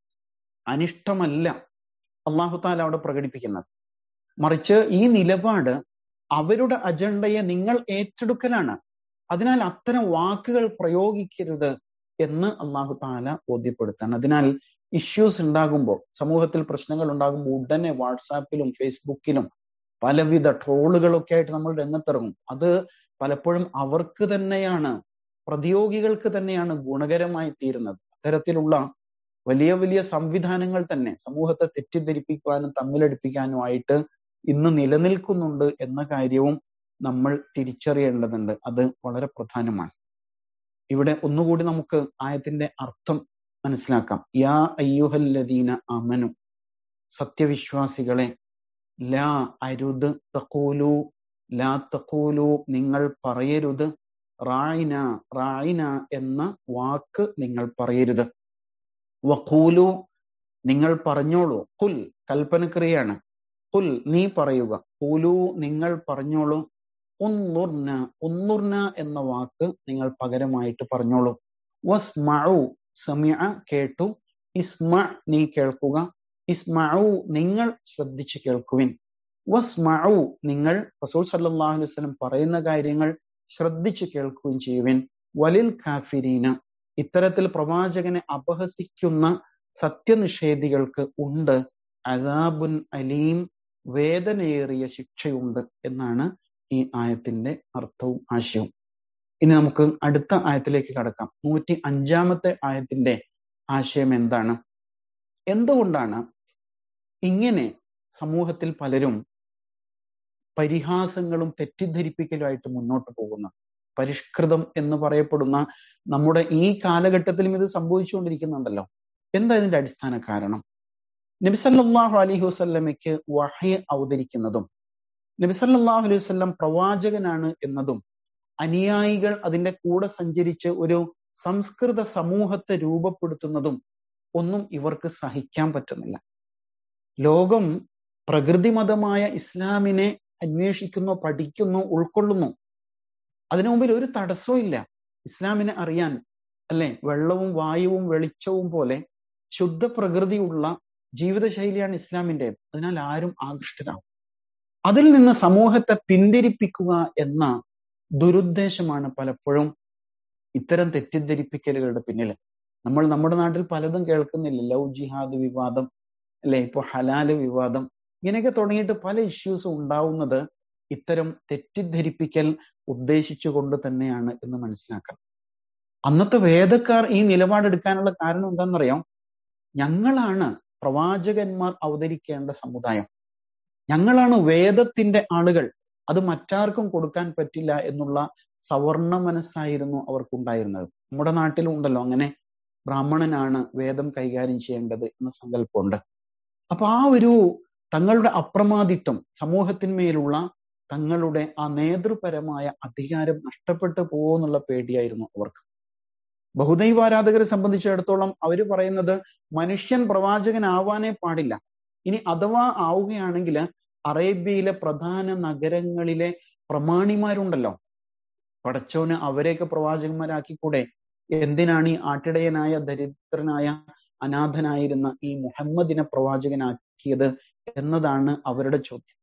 അനിഷ്ടമല്ല അള്ളാഹു താല അവിടെ പ്രകടിപ്പിക്കുന്നത് മറിച്ച് ഈ നിലപാട് അവരുടെ അജണ്ടയെ നിങ്ങൾ ഏറ്റെടുക്കലാണ് അതിനാൽ അത്തരം വാക്കുകൾ പ്രയോഗിക്കരുത് എന്ന് അള്ളാഹു താല ബോധ്യപ്പെടുത്താൻ അതിനാൽ ഇഷ്യൂസ് ഉണ്ടാകുമ്പോൾ സമൂഹത്തിൽ പ്രശ്നങ്ങൾ ഉണ്ടാകുമ്പോൾ ഉടനെ വാട്സാപ്പിലും ഫേസ്ബുക്കിലും പലവിധ ട്രോളുകളൊക്കെ ആയിട്ട് നമ്മൾ രംഗത്തിറങ്ങും അത് പലപ്പോഴും അവർക്ക് തന്നെയാണ് പ്രതിയോഗികൾക്ക് തന്നെയാണ് ഗുണകരമായി തീരുന്നത് അത്തരത്തിലുള്ള വലിയ വലിയ സംവിധാനങ്ങൾ തന്നെ സമൂഹത്തെ തെറ്റിദ്ധരിപ്പിക്കാനും തമ്മിലടിപ്പിക്കാനുമായിട്ട് ഇന്ന് നിലനിൽക്കുന്നുണ്ട് എന്ന കാര്യവും നമ്മൾ തിരിച്ചറിയേണ്ടതുണ്ട് അത് വളരെ പ്രധാനമാണ് ഇവിടെ ഒന്നുകൂടി നമുക്ക് ആയത്തിന്റെ അർത്ഥം മനസ്സിലാക്കാം യാ അയ്യുഹല്ലദീന അമനു സത്യവിശ്വാസികളെ ലാ അരുത് തക്കൂലു ലാ തക്കൂലു നിങ്ങൾ പറയരുത് റായിന റായിന എന്ന വാക്ക് നിങ്ങൾ പറയരുത് വഖൂലു നിങ്ങൾ പറഞ്ഞോളൂ കുൽ കൽപ്പനക്രിയയാണ് കുൽ നീ പറയുക കൂലു നിങ്ങൾ പറഞ്ഞോളൂ ഉന്നുർന ഉന്നുർന എന്ന വാക്ക് നിങ്ങൾ പകരമായിട്ട് പറഞ്ഞോളൂ വസ്മഉ സമിഅ കേട്ടു ഇസ്മ നീ കേൾക്കുക ഇസ്മഉ നിങ്ങൾ ശ്രദ്ധിച്ചു കേൾക്കുവിൻ വസ്മഉ നിങ്ങൾ റസൂൽ സല്ലല്ലാഹു അലൈഹി വസല്ലം പറയുന്ന കാര്യങ്ങൾ ശ്രദ്ധിച്ചു കേൾക്കുകയും ചെയ്യുവിൻ വലിൽ കാഫിരീന ഇത്തരത്തിൽ പ്രവാചകനെ അപഹസിക്കുന്ന സത്യനിഷേധികൾക്ക് ഉണ്ട് അദാബുൻ അലീം വേദനയേറിയ ശിക്ഷയുണ്ട് എന്നാണ് ഈ ആയത്തിന്റെ അർത്ഥവും ആശയവും ഇനി നമുക്ക് അടുത്ത ആയത്തിലേക്ക് കടക്കാം നൂറ്റി അഞ്ചാമത്തെ ആയത്തിന്റെ ആശയം എന്താണ് എന്തുകൊണ്ടാണ് ഇങ്ങനെ സമൂഹത്തിൽ പലരും പരിഹാസങ്ങളും തെറ്റിദ്ധരിപ്പിക്കലുമായിട്ട് മുന്നോട്ട് പോകുന്നത് പരിഷ്കൃതം എന്ന് പറയപ്പെടുന്ന നമ്മുടെ ഈ കാലഘട്ടത്തിലും ഇത് സംഭവിച്ചുകൊണ്ടിരിക്കുന്നുണ്ടല്ലോ എന്താ ഇതിന്റെ അടിസ്ഥാന കാരണം നബിസല്ലാഹു അലൈഹി വസ്ല്ലമയ്ക്ക് വഹയ അവതരിക്കുന്നതും നബിസല്ലാഹു അലൈഹി വസ്ലം പ്രവാചകനാണ് എന്നതും അനുയായികൾ അതിന്റെ കൂടെ സഞ്ചരിച്ച് ഒരു സംസ്കൃത സമൂഹത്തെ രൂപപ്പെടുത്തുന്നതും ഒന്നും ഇവർക്ക് സഹിക്കാൻ പറ്റുന്നില്ല ലോകം പ്രകൃതിമതമായ ഇസ്ലാമിനെ അന്വേഷിക്കുന്നു പഠിക്കുന്നു ഉൾക്കൊള്ളുന്നു അതിനു മുമ്പിൽ ഒരു തടസ്സവും ഇല്ല ഇസ്ലാമിനെ അറിയാൻ അല്ലെ വെള്ളവും വായുവും വെളിച്ചവും പോലെ ശുദ്ധ പ്രകൃതിയുള്ള ജീവിതശൈലിയാണ് ഇസ്ലാമിന്റെ അതിനാൽ ആരും ആകൃഷ്ടരാകും അതിൽ നിന്ന് സമൂഹത്തെ പിന്തിരിപ്പിക്കുക എന്ന ദുരുദ്ദേശമാണ് പലപ്പോഴും ഇത്തരം തെറ്റിദ്ധരിപ്പിക്കലുകളുടെ പിന്നിൽ നമ്മൾ നമ്മുടെ നാട്ടിൽ പലതും കേൾക്കുന്നില്ല ലവ് ജിഹാദ് വിവാദം അല്ലെ ഇപ്പൊ ഹലാല് വിവാദം ഇങ്ങനെയൊക്കെ തുടങ്ങിയിട്ട് പല ഇഷ്യൂസും ഉണ്ടാവുന്നത് ഇത്തരം തെറ്റിദ്ധരിപ്പിക്കൽ ഉദ്ദേശിച്ചുകൊണ്ട് തന്നെയാണ് എന്ന് മനസ്സിലാക്കണം അന്നത്തെ വേദക്കാർ ഈ നിലപാടെടുക്കാനുള്ള കാരണം എന്താണെന്നറിയാം ഞങ്ങളാണ് പ്രവാചകന്മാർ അവതരിക്കേണ്ട സമുദായം ഞങ്ങളാണ് വേദത്തിന്റെ ആളുകൾ അത് മറ്റാർക്കും കൊടുക്കാൻ പറ്റില്ല എന്നുള്ള സവർണ മനസ്സായിരുന്നു അവർക്കുണ്ടായിരുന്നത് നമ്മുടെ നാട്ടിലും ഉണ്ടല്ലോ അങ്ങനെ ബ്രാഹ്മണനാണ് വേദം കൈകാര്യം ചെയ്യേണ്ടത് എന്ന സങ്കല്പമുണ്ട് അപ്പൊ ആ ഒരു തങ്ങളുടെ അപ്രമാദിത്വം സമൂഹത്തിന്മേലുള്ള തങ്ങളുടെ ആ നേതൃപരമായ അധികാരം നഷ്ടപ്പെട്ടു പോകുമെന്നുള്ള പേടിയായിരുന്നു അവർക്ക് ബഹുദൈവാരാധകരെ സംബന്ധിച്ചിടത്തോളം അവർ പറയുന്നത് മനുഷ്യൻ പ്രവാചകനാവാനേ പാടില്ല ഇനി അഥവാ ആവുകയാണെങ്കിൽ അറേബ്യയിലെ പ്രധാന നഗരങ്ങളിലെ പ്രമാണിമാരുണ്ടല്ലോ പടച്ചോന് അവരെയൊക്കെ പ്രവാചകന്മാരാക്കിക്കൂടെ എന്തിനാണ് ഈ ആട്ടിടയനായ ദരിദ്രനായ അനാഥനായിരുന്ന ഈ മുഹമ്മദിനെ പ്രവാചകനാക്കിയത് എന്നതാണ് അവരുടെ ചോദ്യം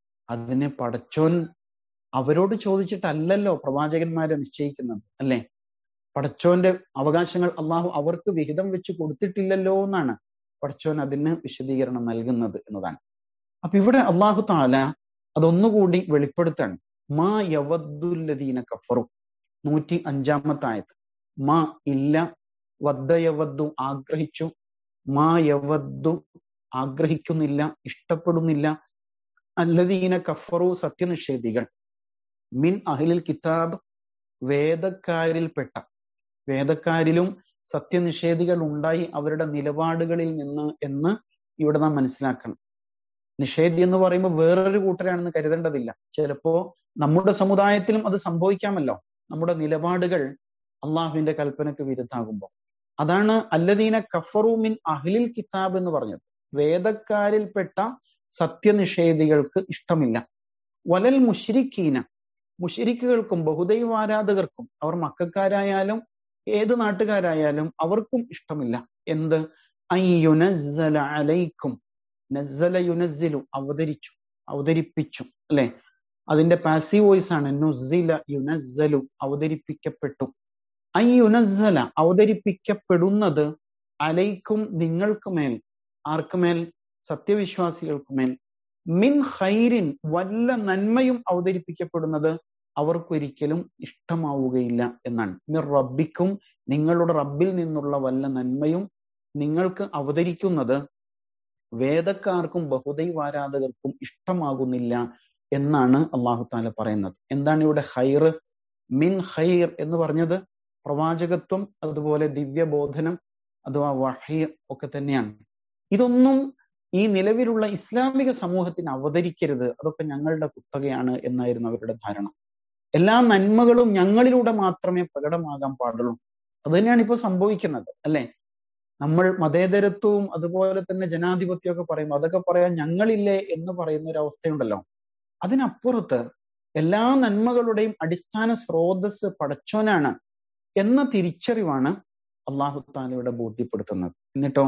അതിനെ പടച്ചോൻ അവരോട് ചോദിച്ചിട്ടല്ലല്ലോ പ്രവാചകന്മാരെ നിശ്ചയിക്കുന്നത് അല്ലേ പടച്ചോന്റെ അവകാശങ്ങൾ അള്ളാഹു അവർക്ക് വിഹിതം വെച്ച് കൊടുത്തിട്ടില്ലല്ലോ എന്നാണ് പടച്ചോൻ അതിന് വിശദീകരണം നൽകുന്നത് എന്നതാണ് അപ്പൊ ഇവിടെ അള്ളാഹു താല അതൊന്നുകൂടി വെളിപ്പെടുത്താണ് മാ യവദ്ദുല്ലദീന കഫറു നൂറ്റി അഞ്ചാമത്തെ ആയത് മാ ഇല്ല വദ്ദയവദ്ദു ആഗ്രഹിച്ചു മാ യവദ്ദു ആഗ്രഹിക്കുന്നില്ല ഇഷ്ടപ്പെടുന്നില്ല അല്ലദീന കഫറു സത്യനിഷേധികൾ മിൻ അഹിലിൽ കിതാബ് വേദക്കാരിൽപ്പെട്ട വേദക്കാരിലും സത്യനിഷേധികൾ ഉണ്ടായി അവരുടെ നിലപാടുകളിൽ നിന്ന് എന്ന് ഇവിടെ നാം മനസ്സിലാക്കണം നിഷേധി എന്ന് പറയുമ്പോൾ വേറൊരു കൂട്ടരാണെന്ന് കരുതേണ്ടതില്ല ചിലപ്പോ നമ്മുടെ സമുദായത്തിലും അത് സംഭവിക്കാമല്ലോ നമ്മുടെ നിലപാടുകൾ അള്ളാഹുവിന്റെ കൽപ്പനക്ക് വിരുദ്ധാകുമ്പോൾ അതാണ് അല്ലദീന കഫറു മിൻ അഹ്ലിൽ കിതാബ് എന്ന് പറഞ്ഞത് വേദക്കാരിൽപ്പെട്ട സത്യനിഷേധികൾക്ക് ഇഷ്ടമില്ല വലൽ മുഷിരിക്കീന മുഷിരിക്കുകൾക്കും ബഹുദൈവാരാധകർക്കും അവർ മക്കാരായാലും ഏത് നാട്ടുകാരായാലും അവർക്കും ഇഷ്ടമില്ല എന്ത് അയ്യുനസ്സല അലൈക്കും നസ്സല യുനസ്സിലു അവതരിച്ചു അവതരിപ്പിച്ചു അല്ലെ അതിന്റെ പാസീവ് വോയിസ് ആണ് നുസില യുനസ്സലു അവതരിപ്പിക്കപ്പെട്ടു അയ്യുനസ്സല അവതരിപ്പിക്കപ്പെടുന്നത് അലൈക്കും നിങ്ങൾക്ക് മേൽ ആർക്കുമേൽ സത്യവിശ്വാസികൾക്കുമേൽ മിൻ ഖൈരിൻ വല്ല നന്മയും അവതരിപ്പിക്കപ്പെടുന്നത് അവർക്കൊരിക്കലും ഇഷ്ടമാവുകയില്ല എന്നാണ് മിർ റബ്ബിക്കും നിങ്ങളുടെ റബ്ബിൽ നിന്നുള്ള വല്ല നന്മയും നിങ്ങൾക്ക് അവതരിക്കുന്നത് വേദക്കാർക്കും ബഹുദൈവാരാധകർക്കും ഇഷ്ടമാകുന്നില്ല എന്നാണ് അള്ളാഹു താല പറയുന്നത് എന്താണ് ഇവിടെ ഹൈർ മിൻ ഹൈർ എന്ന് പറഞ്ഞത് പ്രവാചകത്വം അതുപോലെ ദിവ്യബോധനം അഥവാ വഹി ഒക്കെ തന്നെയാണ് ഇതൊന്നും ഈ നിലവിലുള്ള ഇസ്ലാമിക സമൂഹത്തിന് അവതരിക്കരുത് അതൊക്കെ ഞങ്ങളുടെ കുത്തകയാണ് എന്നായിരുന്നു അവരുടെ ധാരണ എല്ലാ നന്മകളും ഞങ്ങളിലൂടെ മാത്രമേ പ്രകടമാകാൻ പാടുള്ളൂ അത് തന്നെയാണ് ഇപ്പോൾ സംഭവിക്കുന്നത് അല്ലെ നമ്മൾ മതേതരത്വവും അതുപോലെ തന്നെ ജനാധിപത്യം ഒക്കെ പറയുമ്പോൾ അതൊക്കെ പറയാൻ ഞങ്ങളില്ലേ എന്ന് പറയുന്ന ഒരു അവസ്ഥയുണ്ടല്ലോ അതിനപ്പുറത്ത് എല്ലാ നന്മകളുടെയും അടിസ്ഥാന സ്രോതസ് പടച്ചോനാണ് എന്ന തിരിച്ചറിവാണ് അള്ളാഹു താലയുടെ ബോധ്യപ്പെടുത്തുന്നത് എന്നിട്ടോ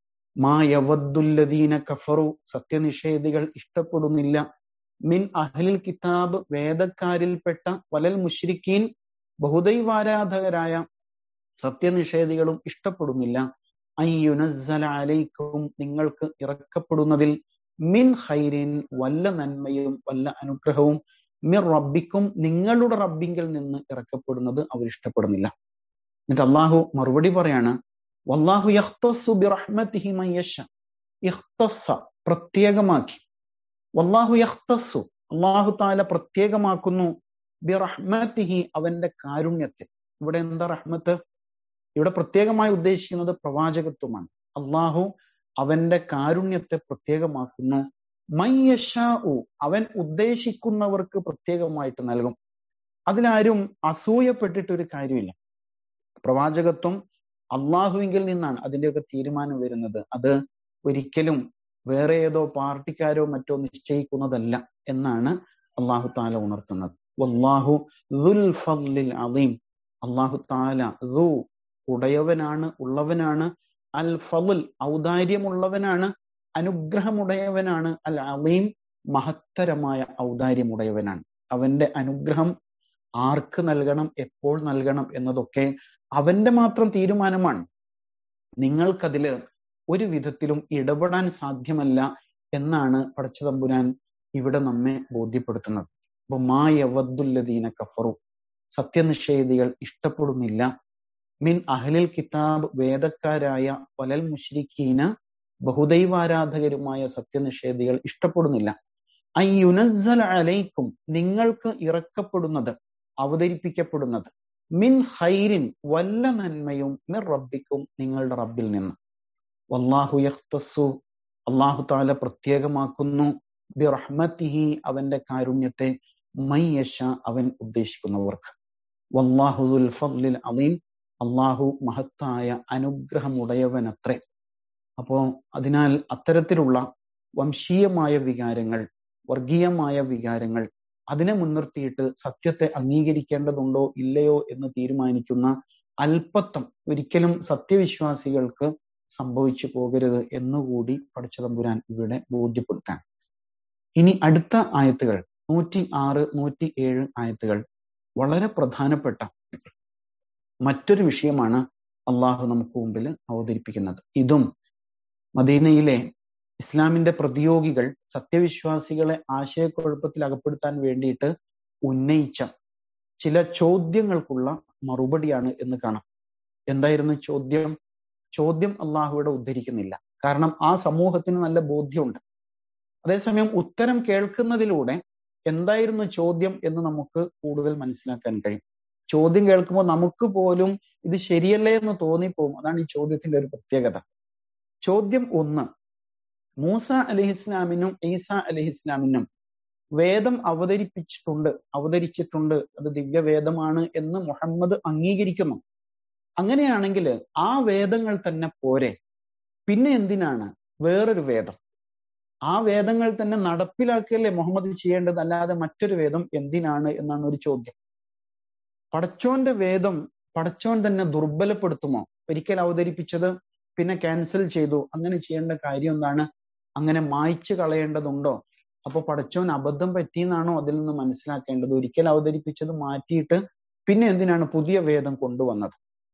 മാ യവദ്ദുല്ലദീന കഫറു സത്യനിഷേധികൾ ഇഷ്ടപ്പെടുന്നില്ല മിൻ അഹ്ലിൽ കിതാബ് വേദക്കാരിൽപ്പെട്ട വലൽ മുഷ്രിക്കീൻ ബഹുദൈവാരാധകരായ സത്യനിഷേധികളും ഇഷ്ടപ്പെടുന്നില്ല അയ്യുനസ്സല അലൈക്കും നിങ്ങൾക്ക് ഇറക്കപ്പെടുന്നതിൽ മിൻ ഹൈരിൻ വല്ല നന്മയും വല്ല അനുഗ്രഹവും മിർ റബ്ബിക്കും നിങ്ങളുടെ റബ്ബിങ്കിൽ നിന്ന് ഇറക്കപ്പെടുന്നത് അവർ ഇഷ്ടപ്പെടുന്നില്ല എന്നിട്ട് അള്ളാഹു മറുപടി പറയാണ് വല്ലാഹു യഖ്തസ്സു ബിറഹ്മതിഹി മൻ യശ ഇഖ്തസ്സ പ്രത്യേകമാക്കി വല്ലാഹു യഖ്തസ്സു അള്ളാഹു താല പ്രത്യേകമാക്കുന്നു ബിറഹ്മതിഹി അവന്റെ കാരുണ്യത്തെ ഇവിടെ എന്താ റഹ്മത്ത് ഇവിടെ പ്രത്യേകമായി ഉദ്ദേശിക്കുന്നത് പ്രവാചകത്വമാണ് അള്ളാഹു അവന്റെ കാരുണ്യത്തെ പ്രത്യേകമാക്കുന്നു മയ്യഷാഉ അവൻ ഉദ്ദേശിക്കുന്നവർക്ക് പ്രത്യേകമായിട്ട് നൽകും അതിലാരും അസൂയപ്പെട്ടിട്ട് ഒരു കാര്യമില്ല പ്രവാചകത്വം അള്ളാഹുവിങ്കിൽ നിന്നാണ് അതിന്റെയൊക്കെ തീരുമാനം വരുന്നത് അത് ഒരിക്കലും വേറെ ഏതോ പാർട്ടിക്കാരോ മറ്റോ നിശ്ചയിക്കുന്നതല്ല എന്നാണ് അള്ളാഹു താല ഉണർത്തുന്നത് വല്ലാഹു ദുൽ ഫദ്ലിൽ അലീം അള്ളാഹു താല ദു ഉടയവനാണ് ഉള്ളവനാണ് അൽ ഫലുൽ ഔദാര്യമുള്ളവനാണ് അനുഗ്രഹമുടയവനാണ് അൽ അലീം മഹത്തരമായ ഔദാര്യമുടയവനാണ് അവന്റെ അനുഗ്രഹം ആർക്ക് നൽകണം എപ്പോൾ നൽകണം എന്നതൊക്കെ അവന്റെ മാത്രം തീരുമാനമാണ് നിങ്ങൾക്കതില് ഒരു വിധത്തിലും ഇടപെടാൻ സാധ്യമല്ല എന്നാണ് പടച്ചതമ്പുരാൻ ഇവിടെ നമ്മെ ബോധ്യപ്പെടുത്തുന്നത് അപ്പൊ മാ യവദ്ദുല്ലദീന കഫറു സത്യനിഷേധികൾ ഇഷ്ടപ്പെടുന്നില്ല മിൻ അഹ്ലിൽ കിതാബ് വേദക്കാരായ വലൽ മുഷ്രിഖീന ബഹുദൈവാരാധകരുമായ സത്യനിഷേധികൾ ഇഷ്ടപ്പെടുന്നില്ല അയ്യുനസ്സൽ അലൈക്കും നിങ്ങൾക്ക് ഇറക്കപ്പെടുന്നത് അവതരിപ്പിക്കപ്പെടുന്നത് മിൻ ഹൈരിൻ വല്ല നന്മയും മിർ റബ്ബിക്കും നിങ്ങളുടെ റബ്ബിൽ നിന്ന് വല്ലാഹു യഖ്തസു അള്ളാഹു താല പ്രത്യേകമാക്കുന്നു ബിറഹ്മത്തിഹി അവന്റെ കാരുണ്യത്തെ മയ്യഷ അവൻ ഉദ്ദേശിക്കുന്നവർക്ക് വല്ലാഹുദുൽ ഫദ്ലിൽ അലീം അള്ളാഹു മഹത്തായ അനുഗ്രഹമുടയവനത്രേ അപ്പോ അതിനാൽ അത്തരത്തിലുള്ള വംശീയമായ വികാരങ്ങൾ വർഗീയമായ വികാരങ്ങൾ അതിനെ മുൻനിർത്തിയിട്ട് സത്യത്തെ അംഗീകരിക്കേണ്ടതുണ്ടോ ഇല്ലയോ എന്ന് തീരുമാനിക്കുന്ന അല്പത്വം ഒരിക്കലും സത്യവിശ്വാസികൾക്ക് സംഭവിച്ചു പോകരുത് എന്നുകൂടി പഠിച്ചതമ്പുരാൻ ഇവിടെ ബോധ്യപ്പെടുത്താൻ ഇനി അടുത്ത ആയത്തുകൾ നൂറ്റി ആറ് നൂറ്റി ഏഴ് ആയത്തുകൾ വളരെ പ്രധാനപ്പെട്ട മറ്റൊരു വിഷയമാണ് അള്ളാഹു നമുക്ക് മുമ്പിൽ അവതരിപ്പിക്കുന്നത് ഇതും മദീനയിലെ ഇസ്ലാമിന്റെ പ്രതിയോഗികൾ സത്യവിശ്വാസികളെ ആശയക്കുഴപ്പത്തിൽ അകപ്പെടുത്താൻ വേണ്ടിയിട്ട് ഉന്നയിച്ച ചില ചോദ്യങ്ങൾക്കുള്ള മറുപടിയാണ് എന്ന് കാണാം എന്തായിരുന്നു ചോദ്യം ചോദ്യം അള്ളാഹുവിടെ ഉദ്ധരിക്കുന്നില്ല കാരണം ആ സമൂഹത്തിന് നല്ല ബോധ്യമുണ്ട് അതേസമയം ഉത്തരം കേൾക്കുന്നതിലൂടെ എന്തായിരുന്നു ചോദ്യം എന്ന് നമുക്ക് കൂടുതൽ മനസ്സിലാക്കാൻ കഴിയും ചോദ്യം കേൾക്കുമ്പോൾ നമുക്ക് പോലും ഇത് ശരിയല്ലേ എന്ന് തോന്നിപ്പോവും അതാണ് ഈ ചോദ്യത്തിന്റെ ഒരു പ്രത്യേകത ചോദ്യം ഒന്ന് മൂസ അലഹിസ്ലാമിനും ഈസ അലഹിസ്ലാമിനും വേദം അവതരിപ്പിച്ചിട്ടുണ്ട് അവതരിച്ചിട്ടുണ്ട് അത് ദിവ്യവേദമാണ് എന്ന് മുഹമ്മദ് അംഗീകരിക്കുന്നു അങ്ങനെയാണെങ്കിൽ ആ വേദങ്ങൾ തന്നെ പോരെ പിന്നെ എന്തിനാണ് വേറൊരു വേദം ആ വേദങ്ങൾ തന്നെ നടപ്പിലാക്കിയല്ലേ മുഹമ്മദ് ചെയ്യേണ്ടത് അല്ലാതെ മറ്റൊരു വേദം എന്തിനാണ് എന്നാണ് ഒരു ചോദ്യം പടച്ചോന്റെ വേദം പടച്ചോൻ തന്നെ ദുർബലപ്പെടുത്തുമോ ഒരിക്കൽ അവതരിപ്പിച്ചത് പിന്നെ ക്യാൻസൽ ചെയ്തു അങ്ങനെ ചെയ്യേണ്ട കാര്യം എന്താണ് അങ്ങനെ മായ്ച്ചു കളയേണ്ടതുണ്ടോ അപ്പൊ പടച്ചോൻ അബദ്ധം പറ്റിയെന്നാണോ അതിൽ നിന്ന് മനസ്സിലാക്കേണ്ടത് ഒരിക്കൽ അവതരിപ്പിച്ചത് മാറ്റിയിട്ട് പിന്നെ എന്തിനാണ് പുതിയ വേദം കൊണ്ടുവന്നത്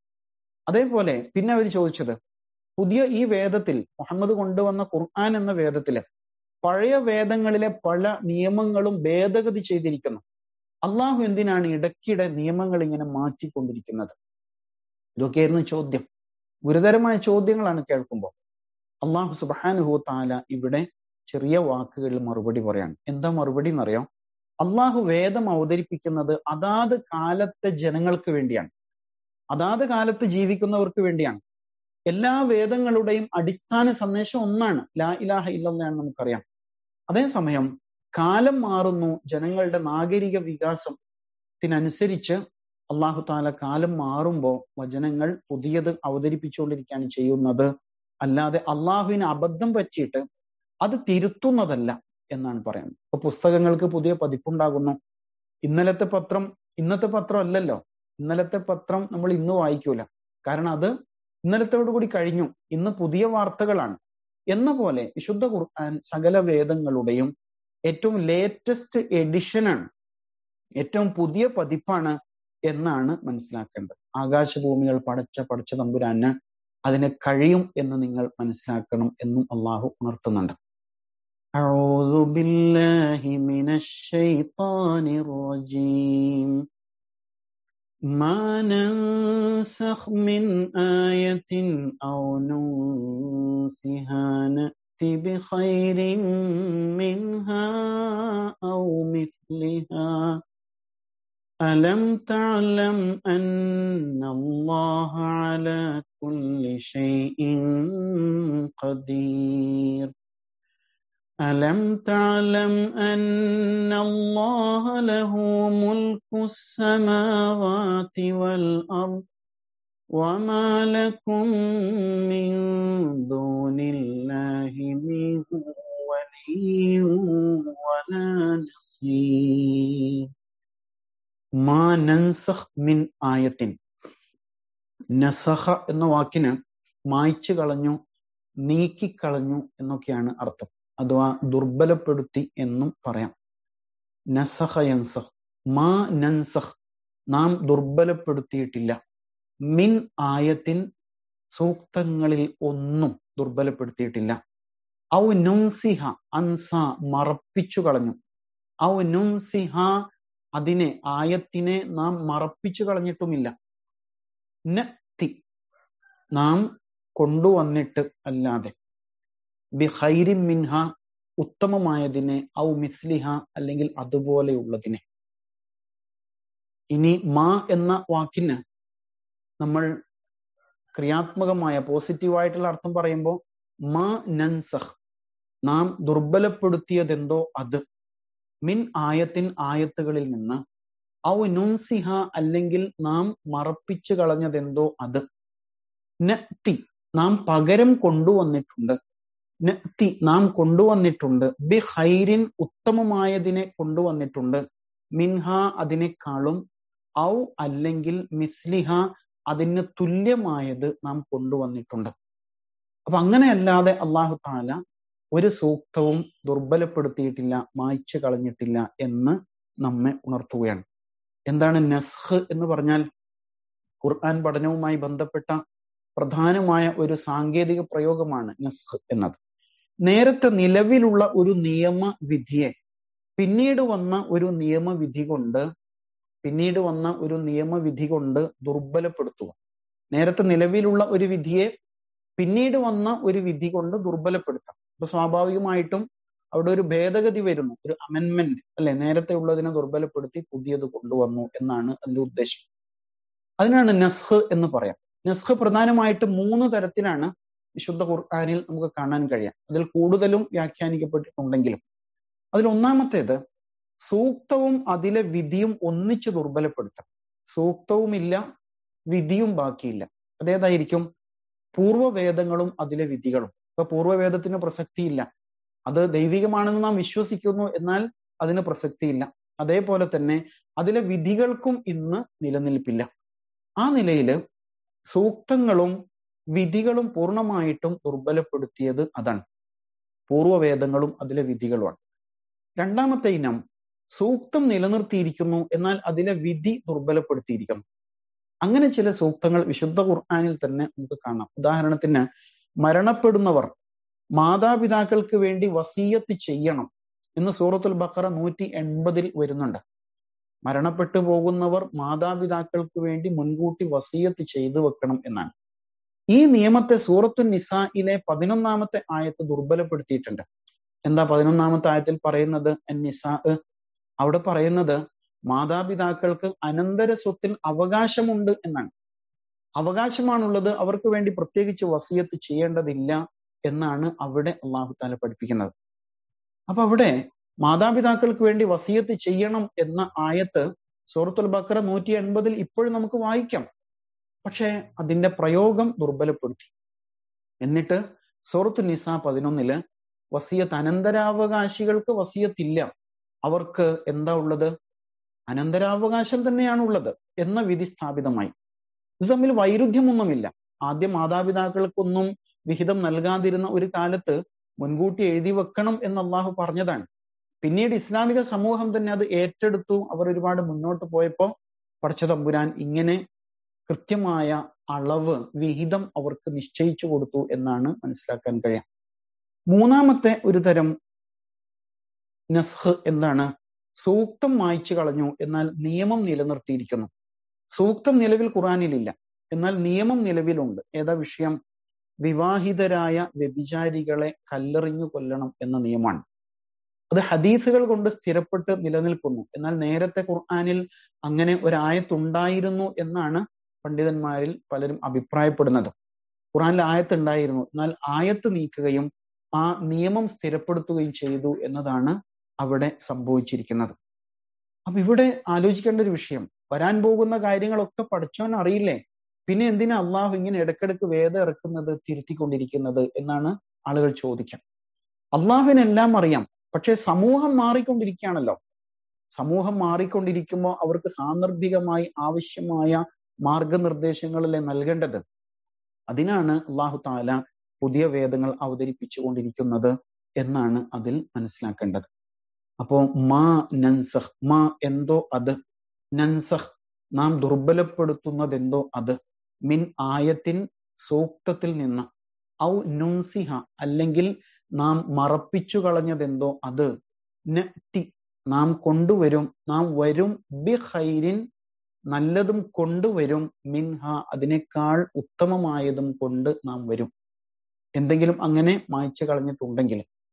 അതേപോലെ പിന്നെ അവർ ചോദിച്ചത് പുതിയ ഈ വേദത്തിൽ മുഹമ്മദ് കൊണ്ടുവന്ന ഖുർആൻ എന്ന വേദത്തില് പഴയ വേദങ്ങളിലെ പല നിയമങ്ങളും ഭേദഗതി ചെയ്തിരിക്കുന്നു അള്ളാഹു എന്തിനാണ് ഇടയ്ക്കിടെ നിയമങ്ങൾ ഇങ്ങനെ മാറ്റിക്കൊണ്ടിരിക്കുന്നത് ഇതൊക്കെയായിരുന്നു ചോദ്യം ഗുരുതരമായ ചോദ്യങ്ങളാണ് കേൾക്കുമ്പോൾ അള്ളാഹു സുബാനുഹു താല ഇവിടെ ചെറിയ വാക്കുകളിൽ മറുപടി പറയാണ് എന്താ മറുപടി എന്നറിയാം അള്ളാഹു വേദം അവതരിപ്പിക്കുന്നത് അതാത് കാലത്തെ ജനങ്ങൾക്ക് വേണ്ടിയാണ് അതാത് കാലത്ത് ജീവിക്കുന്നവർക്ക് വേണ്ടിയാണ് എല്ലാ വേദങ്ങളുടെയും അടിസ്ഥാന സന്ദേശം ഒന്നാണ് ലാ ഇലാഹ ഇല്ലെന്നാണ് നമുക്കറിയാം അതേസമയം കാലം മാറുന്നു ജനങ്ങളുടെ നാഗരിക വികാസത്തിനനുസരിച്ച് അള്ളാഹു താല കാലം മാറുമ്പോൾ വചനങ്ങൾ പുതിയത് അവതരിപ്പിച്ചുകൊണ്ടിരിക്കുകയാണ് ചെയ്യുന്നത് അല്ലാതെ അള്ളാഹുവിന് അബദ്ധം പറ്റിയിട്ട് അത് തിരുത്തുന്നതല്ല എന്നാണ് പറയുന്നത് ഇപ്പൊ പുസ്തകങ്ങൾക്ക് പുതിയ പതിപ്പുണ്ടാകുന്നു ഇന്നലത്തെ പത്രം ഇന്നത്തെ പത്രം അല്ലല്ലോ ഇന്നലത്തെ പത്രം നമ്മൾ ഇന്ന് വായിക്കൂല കാരണം അത് ഇന്നലത്തോടു കൂടി കഴിഞ്ഞു ഇന്ന് പുതിയ വാർത്തകളാണ് എന്ന പോലെ വിശുദ്ധ ഖുർആൻ സകല വേദങ്ങളുടെയും ഏറ്റവും ലേറ്റസ്റ്റ് എഡിഷനാണ് ഏറ്റവും പുതിയ പതിപ്പാണ് എന്നാണ് മനസ്സിലാക്കേണ്ടത് ആകാശഭൂമികൾ പടച്ച പടച്ച തമ്പുരാന് അതിന് കഴിയും എന്ന് നിങ്ങൾ മനസ്സിലാക്കണം എന്നും അള്ളാഹു ഉണർത്തുന്നുണ്ട് أعوذ بالله من الشيطان الرجيم ما ننسخ من آية أو ننسها نأتي بخير منها أو مثلها ألم تعلم أن الله على كل شيء قدير ألم تعلم أن الله له ملك السماوات والأرض وما لكم من دون الله من ولي ولا نصير മാ നൻസഖ് മിൻ ആയത്തിൻ നസഹ എന്ന വാക്കിന് മായ്ച്ചു കളഞ്ഞു നീക്കിക്കളഞ്ഞു എന്നൊക്കെയാണ് അർത്ഥം അഥവാ ദുർബലപ്പെടുത്തി എന്നും പറയാം നസഹ യൻസഹ് മാ നൻസഹ് നാം ദുർബലപ്പെടുത്തിയിട്ടില്ല മിൻ ആയത്തിൻ സൂക്തങ്ങളിൽ ഒന്നും ദുർബലപ്പെടുത്തിയിട്ടില്ല ഔ നുൻസിഹ അൻസ മറപ്പിച്ചു കളഞ്ഞു ഔ നുൻസിഹ അതിനെ ആയത്തിനെ നാം മറപ്പിച്ചു കളഞ്ഞിട്ടുമില്ല നത്തി നാം കൊണ്ടുവന്നിട്ട് അല്ലാതെ ബി ഹൈരി മിൻഹ ഉത്തമമായതിനെ ഔ മിസ്ലിഹ അല്ലെങ്കിൽ അതുപോലെയുള്ളതിനെ ഇനി മാ എന്ന വാക്കിന് നമ്മൾ ക്രിയാത്മകമായ പോസിറ്റീവായിട്ടുള്ള അർത്ഥം പറയുമ്പോൾ മാ നൻസഹ് നാം ദുർബലപ്പെടുത്തിയതെന്തോ അത് മിൻ ആയത്തിൻ ആയത്തുകളിൽ നിന്ന് ഔ നുൻസിഹ അല്ലെങ്കിൽ നാം മറപ്പിച്ചു കളഞ്ഞതെന്തോ അത് നത്തി നാം പകരം കൊണ്ടുവന്നിട്ടുണ്ട് നത്തി നാം കൊണ്ടുവന്നിട്ടുണ്ട് ബി ഹൈരിൻ ഉത്തമമായതിനെ കൊണ്ടുവന്നിട്ടുണ്ട് മിൻഹ അതിനേക്കാളും ഔ അല്ലെങ്കിൽ മിസ്ലിഹ അതിന് തുല്യമായത് നാം കൊണ്ടുവന്നിട്ടുണ്ട് അപ്പൊ അങ്ങനെയല്ലാതെ അള്ളാഹു താല ഒരു സൂക്തവും ദുർബലപ്പെടുത്തിയിട്ടില്ല മായ്ച്ചു കളഞ്ഞിട്ടില്ല എന്ന് നമ്മെ ഉണർത്തുകയാണ് എന്താണ് നസ്ഹ് എന്ന് പറഞ്ഞാൽ ഖുർആൻ പഠനവുമായി ബന്ധപ്പെട്ട പ്രധാനമായ ഒരു സാങ്കേതിക പ്രയോഗമാണ് നസ്ഹ് എന്നത് നേരത്തെ നിലവിലുള്ള ഒരു നിയമവിധിയെ പിന്നീട് വന്ന ഒരു നിയമവിധി കൊണ്ട് പിന്നീട് വന്ന ഒരു നിയമവിധി കൊണ്ട് ദുർബലപ്പെടുത്തുക നേരത്തെ നിലവിലുള്ള ഒരു വിധിയെ പിന്നീട് വന്ന ഒരു വിധി കൊണ്ട് ദുർബലപ്പെടുത്താം അപ്പൊ സ്വാഭാവികമായിട്ടും അവിടെ ഒരു ഭേദഗതി വരുന്നു ഒരു അമെന്മെന്റ് അല്ലെ നേരത്തെ ഉള്ളതിനെ ദുർബലപ്പെടുത്തി പുതിയത് കൊണ്ടുവന്നു എന്നാണ് അതിന്റെ ഉദ്ദേശം അതിനാണ് നസ്ഹ് എന്ന് പറയാം നസ്ഹ് പ്രധാനമായിട്ട് മൂന്ന് തരത്തിലാണ് വിശുദ്ധ ഖുർആാനിൽ നമുക്ക് കാണാൻ കഴിയാം അതിൽ കൂടുതലും വ്യാഖ്യാനിക്കപ്പെട്ടിട്ടുണ്ടെങ്കിലും അതിൽ ഒന്നാമത്തേത് സൂക്തവും അതിലെ വിധിയും ഒന്നിച്ച് ദുർബലപ്പെടുത്താം സൂക്തവുമില്ല വിധിയും ബാക്കിയില്ല അതേതായിരിക്കും പൂർവ്വവേദങ്ങളും അതിലെ വിധികളും ഇപ്പൊ പൂർവ്വവേദത്തിന് പ്രസക്തിയില്ല അത് ദൈവികമാണെന്ന് നാം വിശ്വസിക്കുന്നു എന്നാൽ അതിന് പ്രസക്തിയില്ല അതേപോലെ തന്നെ അതിലെ വിധികൾക്കും ഇന്ന് നിലനിൽപ്പില്ല ആ നിലയില് സൂക്തങ്ങളും വിധികളും പൂർണ്ണമായിട്ടും ദുർബലപ്പെടുത്തിയത് അതാണ് പൂർവ്വവേദങ്ങളും അതിലെ വിധികളുമാണ് രണ്ടാമത്തെ ഇനം സൂക്തം നിലനിർത്തിയിരിക്കുന്നു എന്നാൽ അതിലെ വിധി ദുർബലപ്പെടുത്തിയിരിക്കുന്നു അങ്ങനെ ചില സൂക്തങ്ങൾ വിശുദ്ധ ഖുർആാനിൽ തന്നെ നമുക്ക് കാണാം ഉദാഹരണത്തിന് മരണപ്പെടുന്നവർ മാതാപിതാക്കൾക്ക് വേണ്ടി വസീയത്ത് ചെയ്യണം എന്ന് സൂറത്തുൽ ബക്കറ നൂറ്റി എൺപതിൽ വരുന്നുണ്ട് മരണപ്പെട്ടു പോകുന്നവർ മാതാപിതാക്കൾക്ക് വേണ്ടി മുൻകൂട്ടി വസീയത്ത് ചെയ്തു വെക്കണം എന്നാണ് ഈ നിയമത്തെ സൂറത്തു നിസായിലെ പതിനൊന്നാമത്തെ ആയത്ത് ദുർബലപ്പെടുത്തിയിട്ടുണ്ട് എന്താ പതിനൊന്നാമത്തെ ആയത്തിൽ പറയുന്നത് നിസാ അവിടെ പറയുന്നത് മാതാപിതാക്കൾക്ക് അനന്തര സ്വത്തിൽ അവകാശമുണ്ട് എന്നാണ് അവകാശമാണുള്ളത് അവർക്ക് വേണ്ടി പ്രത്യേകിച്ച് വസീയത്ത് ചെയ്യേണ്ടതില്ല എന്നാണ് അവിടെ അള്ളാഹു താല പഠിപ്പിക്കുന്നത് അപ്പൊ അവിടെ മാതാപിതാക്കൾക്ക് വേണ്ടി വസീയത്ത് ചെയ്യണം എന്ന ആയത്ത് സൂറത്തുൽ ബക്കറ നൂറ്റി എൺപതിൽ ഇപ്പോഴും നമുക്ക് വായിക്കാം പക്ഷെ അതിന്റെ പ്രയോഗം ദുർബലപ്പെടുത്തി എന്നിട്ട് സൂറത്തു നിസ പതിനൊന്നില് വസീയത്ത് അനന്തരാവകാശികൾക്ക് വസീയത്തില്ല അവർക്ക് എന്താ ഉള്ളത് അനന്തരാവകാശം തന്നെയാണ് ഉള്ളത് എന്ന വിധി സ്ഥാപിതമായി ഇത് തമ്മിൽ വൈരുദ്ധ്യമൊന്നുമില്ല ആദ്യം മാതാപിതാക്കൾക്കൊന്നും വിഹിതം നൽകാതിരുന്ന ഒരു കാലത്ത് മുൻകൂട്ടി എഴുതി വെക്കണം എന്ന് അള്ളാഹു പറഞ്ഞതാണ് പിന്നീട് ഇസ്ലാമിക സമൂഹം തന്നെ അത് ഏറ്റെടുത്തു അവർ ഒരുപാട് മുന്നോട്ട് പോയപ്പോ പടച്ച തമ്പുരാൻ ഇങ്ങനെ കൃത്യമായ അളവ് വിഹിതം അവർക്ക് നിശ്ചയിച്ചു കൊടുത്തു എന്നാണ് മനസ്സിലാക്കാൻ കഴിയാം മൂന്നാമത്തെ ഒരു തരം നസ്ഹ് എന്താണ് സൂക്തം മായ്ച്ചു കളഞ്ഞു എന്നാൽ നിയമം നിലനിർത്തിയിരിക്കുന്നു സൂക്തം നിലവിൽ ഖുറാനിലില്ല എന്നാൽ നിയമം നിലവിലുണ്ട് ഏതാ വിഷയം വിവാഹിതരായ വ്യഭിചാരികളെ കല്ലെറിഞ്ഞു കൊല്ലണം എന്ന നിയമമാണ് അത് ഹദീസുകൾ കൊണ്ട് സ്ഥിരപ്പെട്ട് നിലനിൽക്കുന്നു എന്നാൽ നേരത്തെ ഖുർആാനിൽ അങ്ങനെ ഒരായത്തുണ്ടായിരുന്നു എന്നാണ് പണ്ഡിതന്മാരിൽ പലരും അഭിപ്രായപ്പെടുന്നത് ഖുറാനിൽ ആയത്ത് ഉണ്ടായിരുന്നു എന്നാൽ ആയത്ത് നീക്കുകയും ആ നിയമം സ്ഥിരപ്പെടുത്തുകയും ചെയ്തു എന്നതാണ് അവിടെ സംഭവിച്ചിരിക്കുന്നത് അപ്പൊ ഇവിടെ ആലോചിക്കേണ്ട ഒരു വിഷയം വരാൻ പോകുന്ന കാര്യങ്ങളൊക്കെ പഠിച്ചവൻ അറിയില്ലേ പിന്നെ എന്തിനാ അള്ളാഹു ഇങ്ങനെ ഇടക്കിടക്ക് വേദം ഇറക്കുന്നത് തിരുത്തിക്കൊണ്ടിരിക്കുന്നത് എന്നാണ് ആളുകൾ ചോദിക്കാം അള്ളാഹുവിനെല്ലാം അറിയാം പക്ഷെ സമൂഹം മാറിക്കൊണ്ടിരിക്കുകയാണല്ലോ സമൂഹം മാറിക്കൊണ്ടിരിക്കുമ്പോൾ അവർക്ക് സാന്ദർഭികമായി ആവശ്യമായ മാർഗനിർദ്ദേശങ്ങളല്ലേ നൽകേണ്ടത് അതിനാണ് അള്ളാഹു താല പുതിയ വേദങ്ങൾ അവതരിപ്പിച്ചുകൊണ്ടിരിക്കുന്നത് എന്നാണ് അതിൽ മനസ്സിലാക്കേണ്ടത് അപ്പോ മാ നൻസഹ് മാ എന്തോ അത് നൻസഹ് നാം ദുർബലപ്പെടുത്തുന്നതെന്തോ അത് മിൻ ആയത്തിൻ സൂക്തത്തിൽ നിന്ന് ഔ നുൻസിഹ അല്ലെങ്കിൽ നാം മറപ്പിച്ചു കളഞ്ഞതെന്തോ അത് നത്തി നാം കൊണ്ടുവരും നാം വരും ബി ഹൈരിൻ നല്ലതും കൊണ്ടുവരും മിൻഹ അതിനേക്കാൾ ഉത്തമമായതും കൊണ്ട് നാം വരും എന്തെങ്കിലും അങ്ങനെ മായ്ച്ചു കളഞ്ഞിട്ടുണ്ടെങ്കിൽ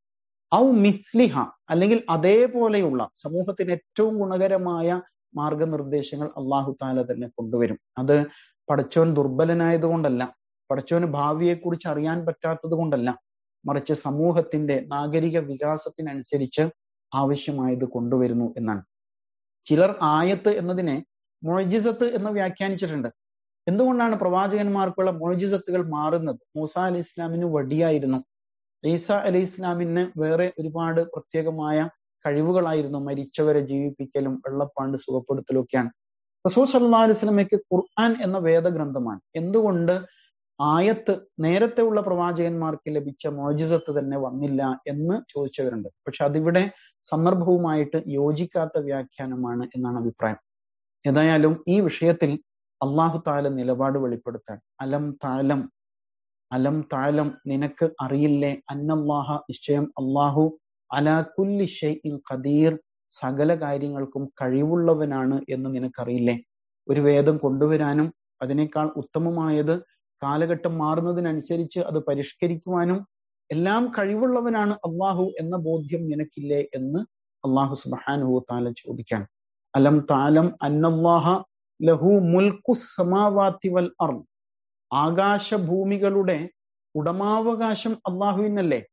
ഔ മിസ്ലിഹ അല്ലെങ്കിൽ അതേപോലെയുള്ള സമൂഹത്തിന് ഏറ്റവും ഗുണകരമായ മാർഗനിർദ്ദേശങ്ങൾ അള്ളാഹു താല തന്നെ കൊണ്ടുവരും അത് പടച്ചോൻ ദുർബലനായതുകൊണ്ടല്ല പടച്ചോന് ഭാവിയെക്കുറിച്ച് അറിയാൻ പറ്റാത്തത് കൊണ്ടല്ല മറിച്ച് സമൂഹത്തിന്റെ നാഗരിക വികാസത്തിനനുസരിച്ച് ആവശ്യമായത് കൊണ്ടുവരുന്നു എന്നാണ് ചിലർ ആയത്ത് എന്നതിനെ മൊഴിജിസത്ത് എന്ന് വ്യാഖ്യാനിച്ചിട്ടുണ്ട് എന്തുകൊണ്ടാണ് പ്രവാചകന്മാർക്കുള്ള മൊഴിജിസത്തുകൾ മാറുന്നത് മൂസ അലി ഇസ്ലാമിന് വടിയായിരുന്നു ഈസ അലി ഇസ്ലാമിന് വേറെ ഒരുപാട് പ്രത്യേകമായ കഴിവുകളായിരുന്നു മരിച്ചവരെ ജീവിപ്പിക്കലും വെള്ളപ്പാണ്ട് സുഖപ്പെടുത്തലും ഒക്കെയാണ് റസൂൽ സല്ലാ അലൈഹി സ്വലമയ്ക്ക് ഖുർആൻ എന്ന വേദഗ്രന്ഥമാണ് എന്തുകൊണ്ട് ആയത്ത് നേരത്തെ ഉള്ള പ്രവാചകന്മാർക്ക് ലഭിച്ച മോജിസത്ത് തന്നെ വന്നില്ല എന്ന് ചോദിച്ചവരുണ്ട് പക്ഷെ അതിവിടെ സന്ദർഭവുമായിട്ട് യോജിക്കാത്ത വ്യാഖ്യാനമാണ് എന്നാണ് അഭിപ്രായം ഏതായാലും ഈ വിഷയത്തിൽ അള്ളാഹു താല നിലപാട് വെളിപ്പെടുത്താൻ അലം താലം അലം താലം നിനക്ക് അറിയില്ലേ അന്നല്ലാഹ നിശ്ചയം അള്ളാഹു അലാ കുല്ലി ഷൈഇൻ ഖദീർ സകല കാര്യങ്ങൾക്കും കഴിവുള്ളവനാണ് എന്ന് നിനക്കറിയില്ലേ ഒരു വേദം കൊണ്ടുവരാനും അതിനേക്കാൾ ഉത്തമമായത് കാലഘട്ടം മാറുന്നതിനനുസരിച്ച് അത് പരിഷ്കരിക്കുവാനും എല്ലാം കഴിവുള്ളവനാണ് അള്ളാഹു എന്ന ബോധ്യം നിനക്കില്ലേ എന്ന് അള്ളാഹു സുബാനുഹു താല ചോദിക്കാൻ അലം താലം അന്നല്ലാഹ ലഹു മുൽക്കു സമാവാത്തി വൽ അർ ആകാശഭൂമികളുടെ ഉടമാവകാശം അള്ളാഹുവിനല്ലേ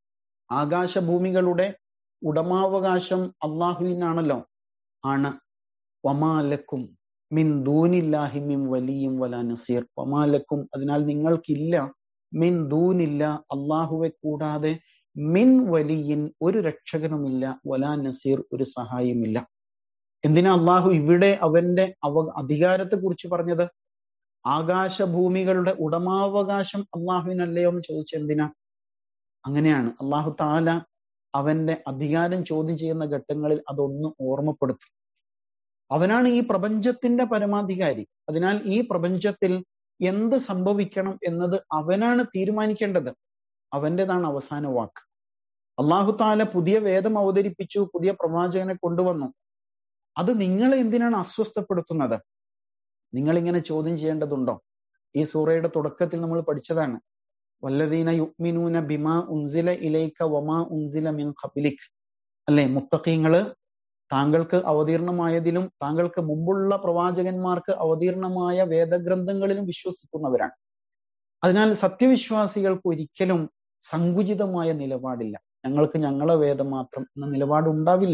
ആകാശഭൂമികളുടെ ഉടമാവകാശം അള്ളാഹുവിനാണല്ലോ ആണ് വമാലക്കും മിൻ ദൂനില്ലാഹി മിൻ വലിയും വല നസീർ വമാലക്കും അതിനാൽ നിങ്ങൾക്കില്ല മിൻ ദൂനില്ല അള്ളാഹുവെ കൂടാതെ മിൻ വലിയൻ ഒരു രക്ഷകനുമില്ല വലാ നസീർ ഒരു സഹായമില്ല എന്തിനാ അള്ളാഹു ഇവിടെ അവന്റെ അവ അധികാരത്തെ കുറിച്ച് പറഞ്ഞത് ആകാശഭൂമികളുടെ ഉടമാവകാശം അള്ളാഹുവിനല്ലയോ എന്ന് ചോദിച്ച എന്തിനാ അങ്ങനെയാണ് അള്ളാഹു താല അവന്റെ അധികാരം ചോദ്യം ചെയ്യുന്ന ഘട്ടങ്ങളിൽ അതൊന്ന് ഓർമ്മപ്പെടുത്തും അവനാണ് ഈ പ്രപഞ്ചത്തിന്റെ പരമാധികാരി അതിനാൽ ഈ പ്രപഞ്ചത്തിൽ എന്ത് സംഭവിക്കണം എന്നത് അവനാണ് തീരുമാനിക്കേണ്ടത് അവൻ്റെതാണ് അവസാന വാക്ക് അള്ളാഹു താല പുതിയ വേദം അവതരിപ്പിച്ചു പുതിയ പ്രവാചകനെ കൊണ്ടുവന്നു അത് നിങ്ങളെ എന്തിനാണ് അസ്വസ്ഥപ്പെടുത്തുന്നത് നിങ്ങൾ ഇങ്ങനെ ചോദ്യം ചെയ്യേണ്ടതുണ്ടോ ഈ സൂറയുടെ തുടക്കത്തിൽ നമ്മൾ പഠിച്ചതാണ് വല്ലദീന യുഗ്മിനൂന ബിമാ ഉൻസില ഇലൈക്ക വമാ ഉൻസില മിൻ ഖബിലിക് അല്ലെ മുത്തഖീങ്ങള് താങ്കൾക്ക് അവതീർണമായതിലും താങ്കൾക്ക് മുമ്പുള്ള പ്രവാചകന്മാർക്ക് അവതീർണമായ വേദഗ്രന്ഥങ്ങളിലും വിശ്വസിക്കുന്നവരാണ് അതിനാൽ സത്യവിശ്വാസികൾക്ക് ഒരിക്കലും സങ്കുചിതമായ നിലപാടില്ല ഞങ്ങൾക്ക് ഞങ്ങളെ വേദം മാത്രം എന്ന നിലപാട് ഉണ്ടാവില്ല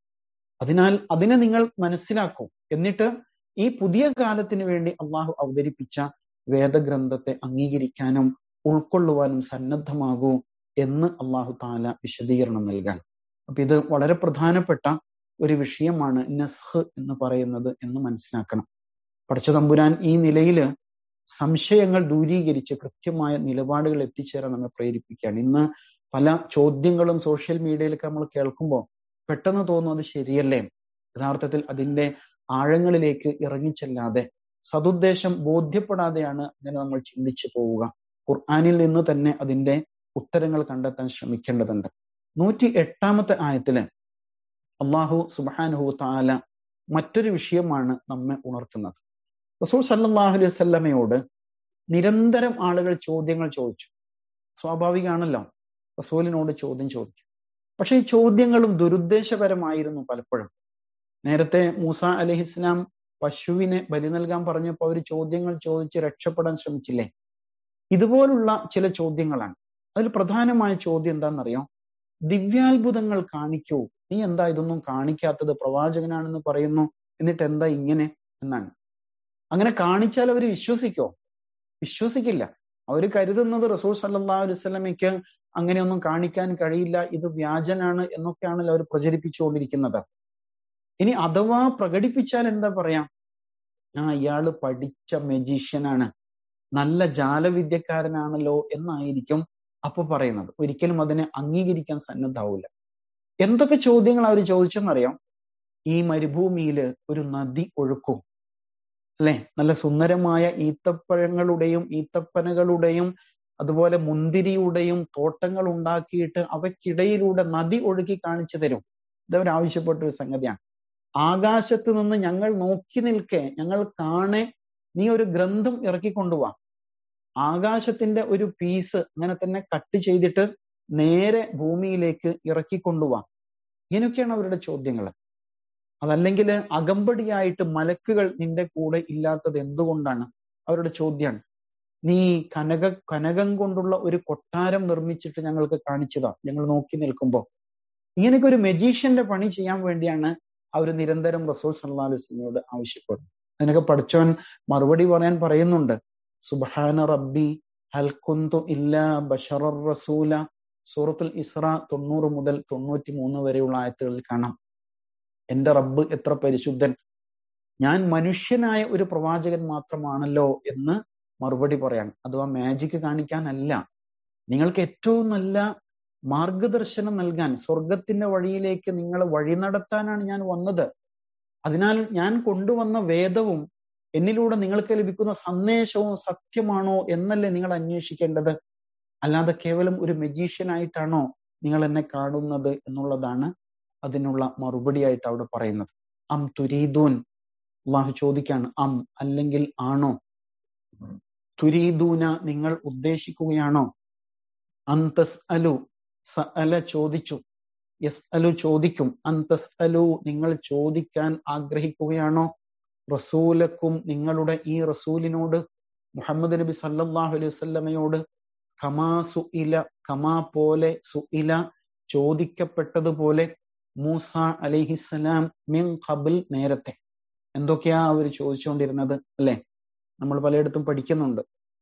അതിനാൽ അതിനെ നിങ്ങൾ മനസ്സിലാക്കൂ എന്നിട്ട് ഈ പുതിയ കാലത്തിന് വേണ്ടി അള്ളാഹു അവതരിപ്പിച്ച വേദഗ്രന്ഥത്തെ അംഗീകരിക്കാനും ഉൾക്കൊള്ളുവാനും സന്നദ്ധമാകൂ എന്ന് അള്ളാഹു താല വിശദീകരണം നൽകാൻ അപ്പൊ ഇത് വളരെ പ്രധാനപ്പെട്ട ഒരു വിഷയമാണ് നസ്ഹ് എന്ന് പറയുന്നത് എന്ന് മനസ്സിലാക്കണം പഠിച്ച തമ്പുരാൻ ഈ നിലയില് സംശയങ്ങൾ ദൂരീകരിച്ച് കൃത്യമായ നിലപാടുകൾ എത്തിച്ചേരാൻ നമ്മെ പ്രേരിപ്പിക്കുകയാണ് ഇന്ന് പല ചോദ്യങ്ങളും സോഷ്യൽ മീഡിയയിലൊക്കെ നമ്മൾ കേൾക്കുമ്പോൾ പെട്ടെന്ന് തോന്നും അത് ശരിയല്ലേ യഥാർത്ഥത്തിൽ അതിന്റെ ആഴങ്ങളിലേക്ക് ഇറങ്ങിച്ചെല്ലാതെ സതുദ്ദേശം ബോധ്യപ്പെടാതെയാണ് അങ്ങനെ നമ്മൾ ചിന്തിച്ചു പോവുക ഖുർആാനിൽ നിന്ന് തന്നെ അതിന്റെ ഉത്തരങ്ങൾ കണ്ടെത്താൻ ശ്രമിക്കേണ്ടതുണ്ട് നൂറ്റി എട്ടാമത്തെ ആയത്തില് അള്ളാഹു സുബാനുഹു താല മറ്റൊരു വിഷയമാണ് നമ്മെ ഉണർത്തുന്നത് റസൂൽ സല്ലാഹു അലൈഹി വല്ലമയോട് നിരന്തരം ആളുകൾ ചോദ്യങ്ങൾ ചോദിച്ചു സ്വാഭാവികമാണല്ലോ റസൂലിനോട് ചോദ്യം ചോദിക്കും പക്ഷെ ഈ ചോദ്യങ്ങളും ദുരുദ്ദേശപരമായിരുന്നു പലപ്പോഴും നേരത്തെ മൂസ അലഹിസ്ലാം പശുവിനെ ബലി നൽകാൻ പറഞ്ഞപ്പോൾ അവർ ചോദ്യങ്ങൾ ചോദിച്ച് രക്ഷപ്പെടാൻ ശ്രമിച്ചില്ലേ ഇതുപോലുള്ള ചില ചോദ്യങ്ങളാണ് അതിൽ പ്രധാനമായ ചോദ്യം എന്താണെന്നറിയോ ദിവ്യാത്ഭുതങ്ങൾ കാണിക്കൂ നീ എന്താ ഇതൊന്നും കാണിക്കാത്തത് പ്രവാചകനാണെന്ന് പറയുന്നു എന്നിട്ട് എന്താ ഇങ്ങനെ എന്നാണ് അങ്ങനെ കാണിച്ചാൽ അവർ വിശ്വസിക്കോ വിശ്വസിക്കില്ല അവർ കരുതുന്നത് റസൂൽ സല്ലാ അലുസല്ലമയ്ക്ക് അങ്ങനെയൊന്നും കാണിക്കാൻ കഴിയില്ല ഇത് വ്യാജനാണ് എന്നൊക്കെയാണല്ലോ അവർ പ്രചരിപ്പിച്ചുകൊണ്ടിരിക്കുന്നത് ഇനി അഥവാ പ്രകടിപ്പിച്ചാൽ എന്താ പറയാം ആ ഇയാള് പഠിച്ച മെജീഷ്യനാണ് നല്ല ജാലവിദ്യക്കാരനാണല്ലോ എന്നായിരിക്കും അപ്പൊ പറയുന്നത് ഒരിക്കലും അതിനെ അംഗീകരിക്കാൻ സന്നദ്ധാവൂല എന്തൊക്കെ ചോദ്യങ്ങൾ അവർ ചോദിച്ചെന്നറിയാം ഈ മരുഭൂമിയിൽ ഒരു നദി ഒഴുക്കും അല്ലെ നല്ല സുന്ദരമായ ഈത്തപ്പഴങ്ങളുടെയും ഈത്തപ്പനകളുടെയും അതുപോലെ മുന്തിരിയുടെയും തോട്ടങ്ങൾ ഉണ്ടാക്കിയിട്ട് അവയ്ക്കിടയിലൂടെ നദി ഒഴുകി കാണിച്ചു തരും ഇതവർ ആവശ്യപ്പെട്ട ഒരു സംഗതിയാണ് ആകാശത്ത് നിന്ന് ഞങ്ങൾ നോക്കി നിൽക്കെ ഞങ്ങൾ കാണെ നീ ഒരു ഗ്രന്ഥം ഇറക്കിക്കൊണ്ടുപോവാ ആകാശത്തിന്റെ ഒരു പീസ് അങ്ങനെ തന്നെ കട്ട് ചെയ്തിട്ട് നേരെ ഭൂമിയിലേക്ക് ഇറക്കിക്കൊണ്ടുവാ ഇങ്ങനെയൊക്കെയാണ് അവരുടെ ചോദ്യങ്ങൾ അതല്ലെങ്കിൽ അകമ്പടിയായിട്ട് മലക്കുകൾ നിന്റെ കൂടെ ഇല്ലാത്തത് എന്തുകൊണ്ടാണ് അവരുടെ ചോദ്യമാണ് നീ കനക കനകം കൊണ്ടുള്ള ഒരു കൊട്ടാരം നിർമ്മിച്ചിട്ട് ഞങ്ങൾക്ക് കാണിച്ചതാ ഞങ്ങൾ നോക്കി നിൽക്കുമ്പോൾ ഇങ്ങനെയൊക്കെ ഒരു മെജീഷ്യന്റെ പണി ചെയ്യാൻ വേണ്ടിയാണ് അവർ നിരന്തരം റസൂൽ സല്ലാ അലുസ്ലമിയോട് ആവശ്യപ്പെടുന്നത് അതിനൊക്കെ പഠിച്ചവൻ മറുപടി പറയാൻ പറയുന്നുണ്ട് സുബഹാന റബ്ബി ഹൽക്കുന്തു ഇല്ല ബഷറ റസൂല സൂറത്തുൽ ഇസ്ര തൊണ്ണൂറ് മുതൽ തൊണ്ണൂറ്റി മൂന്ന് വരെയുള്ള ആയത്തുകളിൽ കാണാം എന്റെ റബ്ബ് എത്ര പരിശുദ്ധൻ ഞാൻ മനുഷ്യനായ ഒരു പ്രവാചകൻ മാത്രമാണല്ലോ എന്ന് മറുപടി പറയാണ് അഥവാ മാജിക് കാണിക്കാനല്ല നിങ്ങൾക്ക് ഏറ്റവും നല്ല മാർഗദർശനം നൽകാൻ സ്വർഗത്തിന്റെ വഴിയിലേക്ക് നിങ്ങളെ വഴി നടത്താനാണ് ഞാൻ വന്നത് അതിനാൽ ഞാൻ കൊണ്ടുവന്ന വേദവും എന്നിലൂടെ നിങ്ങൾക്ക് ലഭിക്കുന്ന സന്ദേശവും സത്യമാണോ എന്നല്ലേ നിങ്ങൾ അന്വേഷിക്കേണ്ടത് അല്ലാതെ കേവലം ഒരു മെജീഷ്യനായിട്ടാണോ നിങ്ങൾ എന്നെ കാണുന്നത് എന്നുള്ളതാണ് അതിനുള്ള മറുപടിയായിട്ട് അവിടെ പറയുന്നത് അം തുരീദൂൻ അള്ളാഹു ചോദിക്കാണ് അം അല്ലെങ്കിൽ ആണോ തുരീദൂന നിങ്ങൾ ഉദ്ദേശിക്കുകയാണോ അന്തസ് അലു സ അല ചോദിച്ചു യസ് അലു ചോദിക്കും അന്തസ് അലു നിങ്ങൾ ചോദിക്കാൻ ആഗ്രഹിക്കുകയാണോ റസൂലക്കും നിങ്ങളുടെ ഈ റസൂലിനോട് മുഹമ്മദ് നബി സല്ലല്ലാഹു അലൈഹി വസല്ലമയോട് കമാ സുഇല കമാ പോലെ സുഇല ചോദിക്കപ്പെട്ടതുപോലെ മൂസ അലൈഹിസ്സലാം മിൻ ഖബിൽ നേരത്തെ എന്തൊക്കെയാ അവർ ചോദിച്ചുകൊണ്ടിരുന്നത് അല്ലെ നമ്മൾ പലയിടത്തും പഠിക്കുന്നുണ്ട്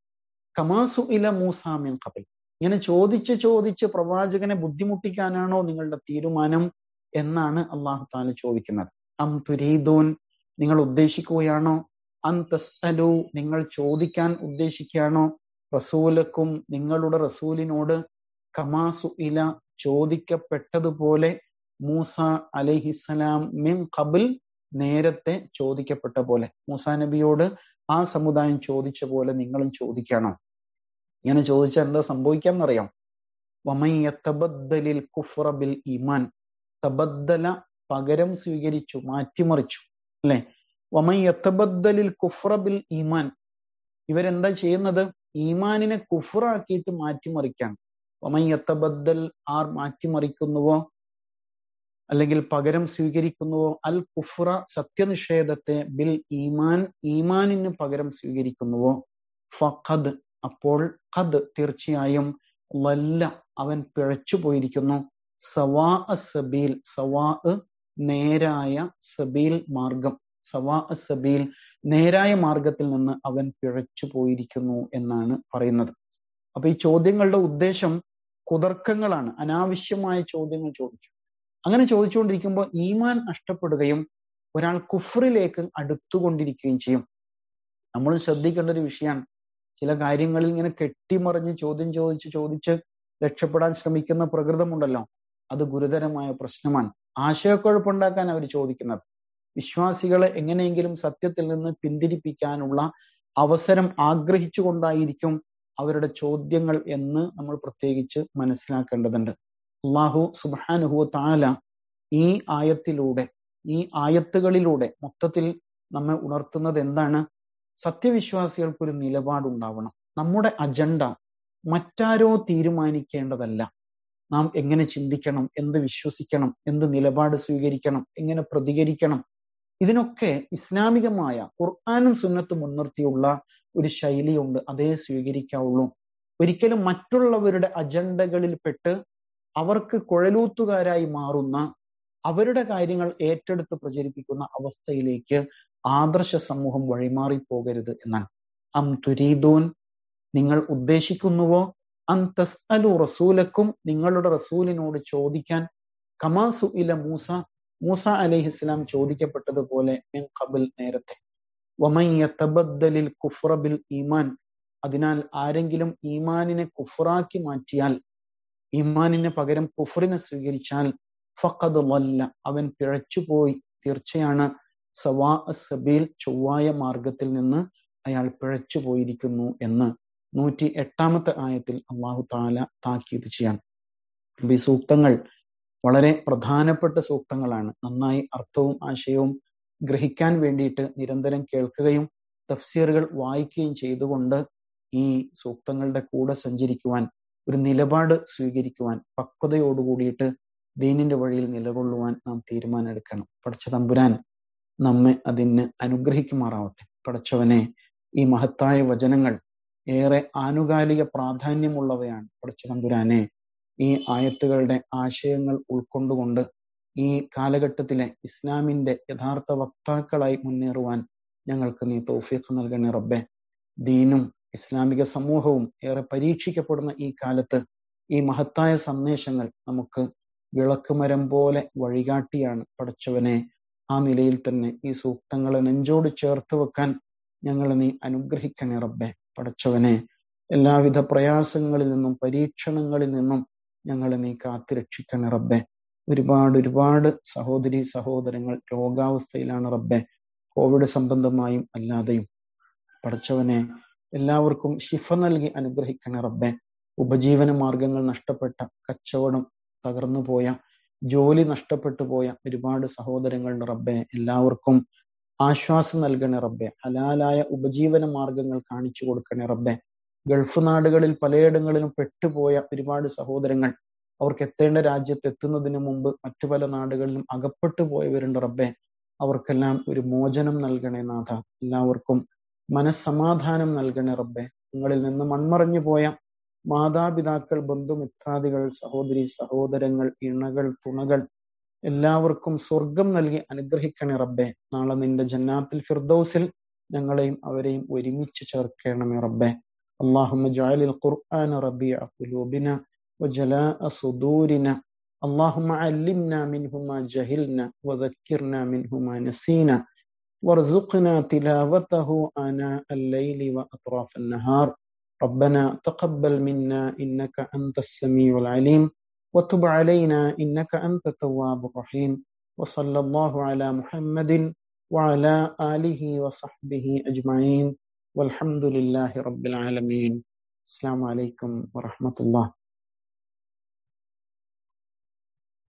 കമാസു ഇല മൂസ മിൻ ഖബിൽ ഇങ്ങനെ ചോദിച്ച് ചോദിച്ച് പ്രവാചകനെ ബുദ്ധിമുട്ടിക്കാനാണോ നിങ്ങളുടെ തീരുമാനം എന്നാണ് അള്ളാഹു താല ചോദിക്കുന്നത് അം തുരീദൂൻ നിങ്ങൾ ഉദ്ദേശിക്കുകയാണോ അന്തസ്തലു നിങ്ങൾ ചോദിക്കാൻ ഉദ്ദേശിക്കുകയാണോ റസൂലക്കും നിങ്ങളുടെ റസൂലിനോട് കമാസു ഇല ചോദിക്കപ്പെട്ടതുപോലെ മൂസ അലൈഹിസ്സലാം മിൻ ഖബിൽ നേരത്തെ ചോദിക്കപ്പെട്ട പോലെ മൂസ നബിയോട് ആ സമുദായം ചോദിച്ച പോലെ നിങ്ങളും ചോദിക്കണം ഇങ്ങനെ ചോദിച്ചാൽ എന്താ സംഭവിക്കാന്നറിയാം വമയ്യത്തബദ്ദലിൽ കുഫ്ര ബിൽ ഈമാൻ തബദ്ദല പകരം സ്വീകരിച്ചു മാറ്റിമറിച്ചു അല്ലെ വമയ്യത്തബദ്ദലിൽ കുഫ്ര ബിൽ ഈമാൻ ഇവരെന്താ ചെയ്യുന്നത് ഈമാനിനെ കുഫറാക്കിയിട്ട് മാറ്റിമറിക്കാണ് വമയ്യത്തബദ്ദൽ ആർ മാറ്റിമറിക്കുന്നുവോ അല്ലെങ്കിൽ പകരം സ്വീകരിക്കുന്നുവോ അൽ കുഫ്ര സത്യനിഷേധത്തെ ബിൽ ഈമാൻ ഈമാനിന് പകരം സ്വീകരിക്കുന്നുവോ ഫഖദ് അപ്പോൾ ഖദ് തീർച്ചയായും വല്ല അവൻ പിഴച്ചു പോയിരിക്കുന്നു സവാ സബീൽ സവാ നേരായ സബീൽ മാർഗം സവാ സബീൽ നേരായ മാർഗത്തിൽ നിന്ന് അവൻ പിഴച്ചു പോയിരിക്കുന്നു എന്നാണ് പറയുന്നത് അപ്പൊ ഈ ചോദ്യങ്ങളുടെ ഉദ്ദേശം കുതർക്കങ്ങളാണ് അനാവശ്യമായ ചോദ്യങ്ങൾ ചോദിക്കും അങ്ങനെ ചോദിച്ചുകൊണ്ടിരിക്കുമ്പോൾ ഈമാൻ നഷ്ടപ്പെടുകയും ഒരാൾ കുഫറിലേക്ക് അടുത്തുകൊണ്ടിരിക്കുകയും ചെയ്യും നമ്മൾ ശ്രദ്ധിക്കേണ്ട ഒരു വിഷയമാണ് ചില കാര്യങ്ങളിൽ ഇങ്ങനെ കെട്ടിമറിഞ്ഞ് ചോദ്യം ചോദിച്ച് ചോദിച്ച് രക്ഷപ്പെടാൻ ശ്രമിക്കുന്ന പ്രകൃതമുണ്ടല്ലോ അത് ഗുരുതരമായ പ്രശ്നമാണ് ആശയക്കുഴപ്പമുണ്ടാക്കാൻ അവർ ചോദിക്കുന്നത് വിശ്വാസികളെ എങ്ങനെയെങ്കിലും സത്യത്തിൽ നിന്ന് പിന്തിരിപ്പിക്കാനുള്ള അവസരം ആഗ്രഹിച്ചുകൊണ്ടായിരിക്കും അവരുടെ ചോദ്യങ്ങൾ എന്ന് നമ്മൾ പ്രത്യേകിച്ച് മനസ്സിലാക്കേണ്ടതുണ്ട് അള്ളാഹു സുബാനുഹു താല ഈ ആയത്തിലൂടെ ഈ ആയത്തുകളിലൂടെ മൊത്തത്തിൽ നമ്മെ ഉണർത്തുന്നത് എന്താണ് സത്യവിശ്വാസികൾക്കൊരു നിലപാടുണ്ടാവണം നമ്മുടെ അജണ്ട മറ്റാരോ തീരുമാനിക്കേണ്ടതല്ല നാം എങ്ങനെ ചിന്തിക്കണം എന്ത് വിശ്വസിക്കണം എന്ത് നിലപാട് സ്വീകരിക്കണം എങ്ങനെ പ്രതികരിക്കണം ഇതിനൊക്കെ ഇസ്ലാമികമായ ഖുർആാനും സുന്നത്തും മുൻനിർത്തിയുള്ള ഒരു ശൈലിയുണ്ട് അതേ സ്വീകരിക്കാവുള്ളൂ ഒരിക്കലും മറ്റുള്ളവരുടെ അജണ്ടകളിൽ പെട്ട് അവർക്ക് കുഴലൂത്തുകാരായി മാറുന്ന അവരുടെ കാര്യങ്ങൾ ഏറ്റെടുത്ത് പ്രചരിപ്പിക്കുന്ന അവസ്ഥയിലേക്ക് ആദർശ സമൂഹം വഴിമാറിപ്പോകരുത് എന്നാണ് അം തുരീദൂൻ നിങ്ങൾ ഉദ്ദേശിക്കുന്നുവോ അന്തസ് അലു റസൂലക്കും നിങ്ങളുടെ റസൂലിനോട് ചോദിക്കാൻ കമാസു ഇല മൂസ മൂസ അലൈഹിസ്ലാം ചോദിക്കപ്പെട്ടതുപോലെ മിൻ ഖബിൽ നേരത്തെ വമയ്യത്തബദ്ദലിൽ കുഫ്ര ബിൽ ഈമാൻ അതിനാൽ ആരെങ്കിലും ഈമാനിനെ കുഫറാക്കി മാറ്റിയാൽ ഈമാനിന് പകരം കുഫറിനെ സ്വീകരിച്ചാൽ ഫഖദ് വല്ല അവൻ പിഴച്ചുപോയി തീർച്ചയാണ് സവാ സബീൽ ചൊവ്വായ മാർഗത്തിൽ നിന്ന് അയാൾ പിഴച്ചു പോയിരിക്കുന്നു എന്ന് നൂറ്റി എട്ടാമത്തെ ആയത്തിൽ അള്ളാഹു താല താക്കീത് ചെയ്യാൻ ഈ സൂക്തങ്ങൾ വളരെ പ്രധാനപ്പെട്ട സൂക്തങ്ങളാണ് നന്നായി അർത്ഥവും ആശയവും ഗ്രഹിക്കാൻ വേണ്ടിയിട്ട് നിരന്തരം കേൾക്കുകയും തഫ്സീറുകൾ വായിക്കുകയും ചെയ്തുകൊണ്ട് ഈ സൂക്തങ്ങളുടെ കൂടെ സഞ്ചരിക്കുവാൻ ഒരു നിലപാട് സ്വീകരിക്കുവാൻ പക്വതയോടുകൂടിയിട്ട് ദീനിന്റെ വഴിയിൽ നിലകൊള്ളുവാൻ നാം തീരുമാനമെടുക്കണം പടച്ച തമ്പുരാൻ നമ്മെ അതിന് അനുഗ്രഹിക്കുമാറാവട്ടെ പടച്ചവനെ ഈ മഹത്തായ വചനങ്ങൾ ഏറെ ആനുകാലിക പ്രാധാന്യമുള്ളവയാണ് പടച്ച തമ്പുരാനെ ഈ ആയത്തുകളുടെ ആശയങ്ങൾ ഉൾക്കൊണ്ടുകൊണ്ട് ഈ കാലഘട്ടത്തിലെ ഇസ്ലാമിന്റെ യഥാർത്ഥ വക്താക്കളായി മുന്നേറുവാൻ ഞങ്ങൾക്ക് നീ തൗഫീഖ് നൽകണേ റബ്ബെ ദീനും ഇസ്ലാമിക സമൂഹവും ഏറെ പരീക്ഷിക്കപ്പെടുന്ന ഈ കാലത്ത് ഈ മഹത്തായ സന്ദേശങ്ങൾ നമുക്ക് വിളക്കുമരം പോലെ വഴികാട്ടിയാണ് പടച്ചവനെ ആ നിലയിൽ തന്നെ ഈ സൂക്തങ്ങളെ നെഞ്ചോട് ചേർത്ത് വെക്കാൻ ഞങ്ങളെ നീ അനുഗ്രഹിക്കണേ റബ്ബെ പടച്ചവനെ എല്ലാവിധ പ്രയാസങ്ങളിൽ നിന്നും പരീക്ഷണങ്ങളിൽ നിന്നും ഞങ്ങളെ നീ കാത്തുരക്ഷിക്കണേ റബ്ബെ ഒരുപാട് ഒരുപാട് സഹോദരി സഹോദരങ്ങൾ രോഗാവസ്ഥയിലാണ് റബ്ബെ കോവിഡ് സംബന്ധമായും അല്ലാതെയും പടച്ചവനെ എല്ലാവർക്കും ശിഫ നൽകി അനുഗ്രഹിക്കണേ റബ്ബെ ഉപജീവന മാർഗങ്ങൾ നഷ്ടപ്പെട്ട കച്ചവടം തകർന്നു പോയ ജോലി നഷ്ടപ്പെട്ടു പോയ ഒരുപാട് സഹോദരങ്ങളുടെ റബ്ബെ എല്ലാവർക്കും ആശ്വാസം നൽകണേ റബ്ബെ ഹലാലായ ഉപജീവന മാർഗങ്ങൾ കാണിച്ചു കൊടുക്കണേ റബ്ബെ ഗൾഫ് നാടുകളിൽ പലയിടങ്ങളിലും പെട്ടുപോയ ഒരുപാട് സഹോദരങ്ങൾ അവർക്ക് എത്തേണ്ട രാജ്യത്ത് എത്തുന്നതിന് മുമ്പ് മറ്റു പല നാടുകളിലും അകപ്പെട്ടു പോയവരുണ്ട് റബ്ബെ അവർക്കെല്ലാം ഒരു മോചനം നൽകണേ നാഥ എല്ലാവർക്കും മനസ്സമാധാനം നൽകണേ റബ്ബെ നിങ്ങളിൽ നിന്ന് മൺമറഞ്ഞു പോയ മാതാപിതാക്കൾ ബന്ധുമിത്രാദികൾ സഹോദരി സഹോദരങ്ങൾ ഇണകൾ തുണകൾ എല്ലാവർക്കും സ്വർഗം നൽകി അനുഗ്രഹിക്കണേ റബ്ബെ നാളെ നിന്റെ ജന്നാത്തിൽ ഫിർദൌസിൽ ഞങ്ങളെയും അവരെയും ഒരുമിച്ച് ചേർക്കണമേ റബ്ബെ اللهم اجعل القرآن ربيع قلوبنا وجلاء صدورنا اللهم علمنا منه ما جهلنا وذكرنا منه ما نسينا وارزقنا تلاوته آناء الليل وأطراف النهار ربنا تقبل منا إنك أنت السميع العليم وتب علينا إنك أنت التواب الرحيم وصلى الله على محمد وعلى آله وصحبه أجمعين والحمد لله رب العالمين السلام عليكم ورحمة الله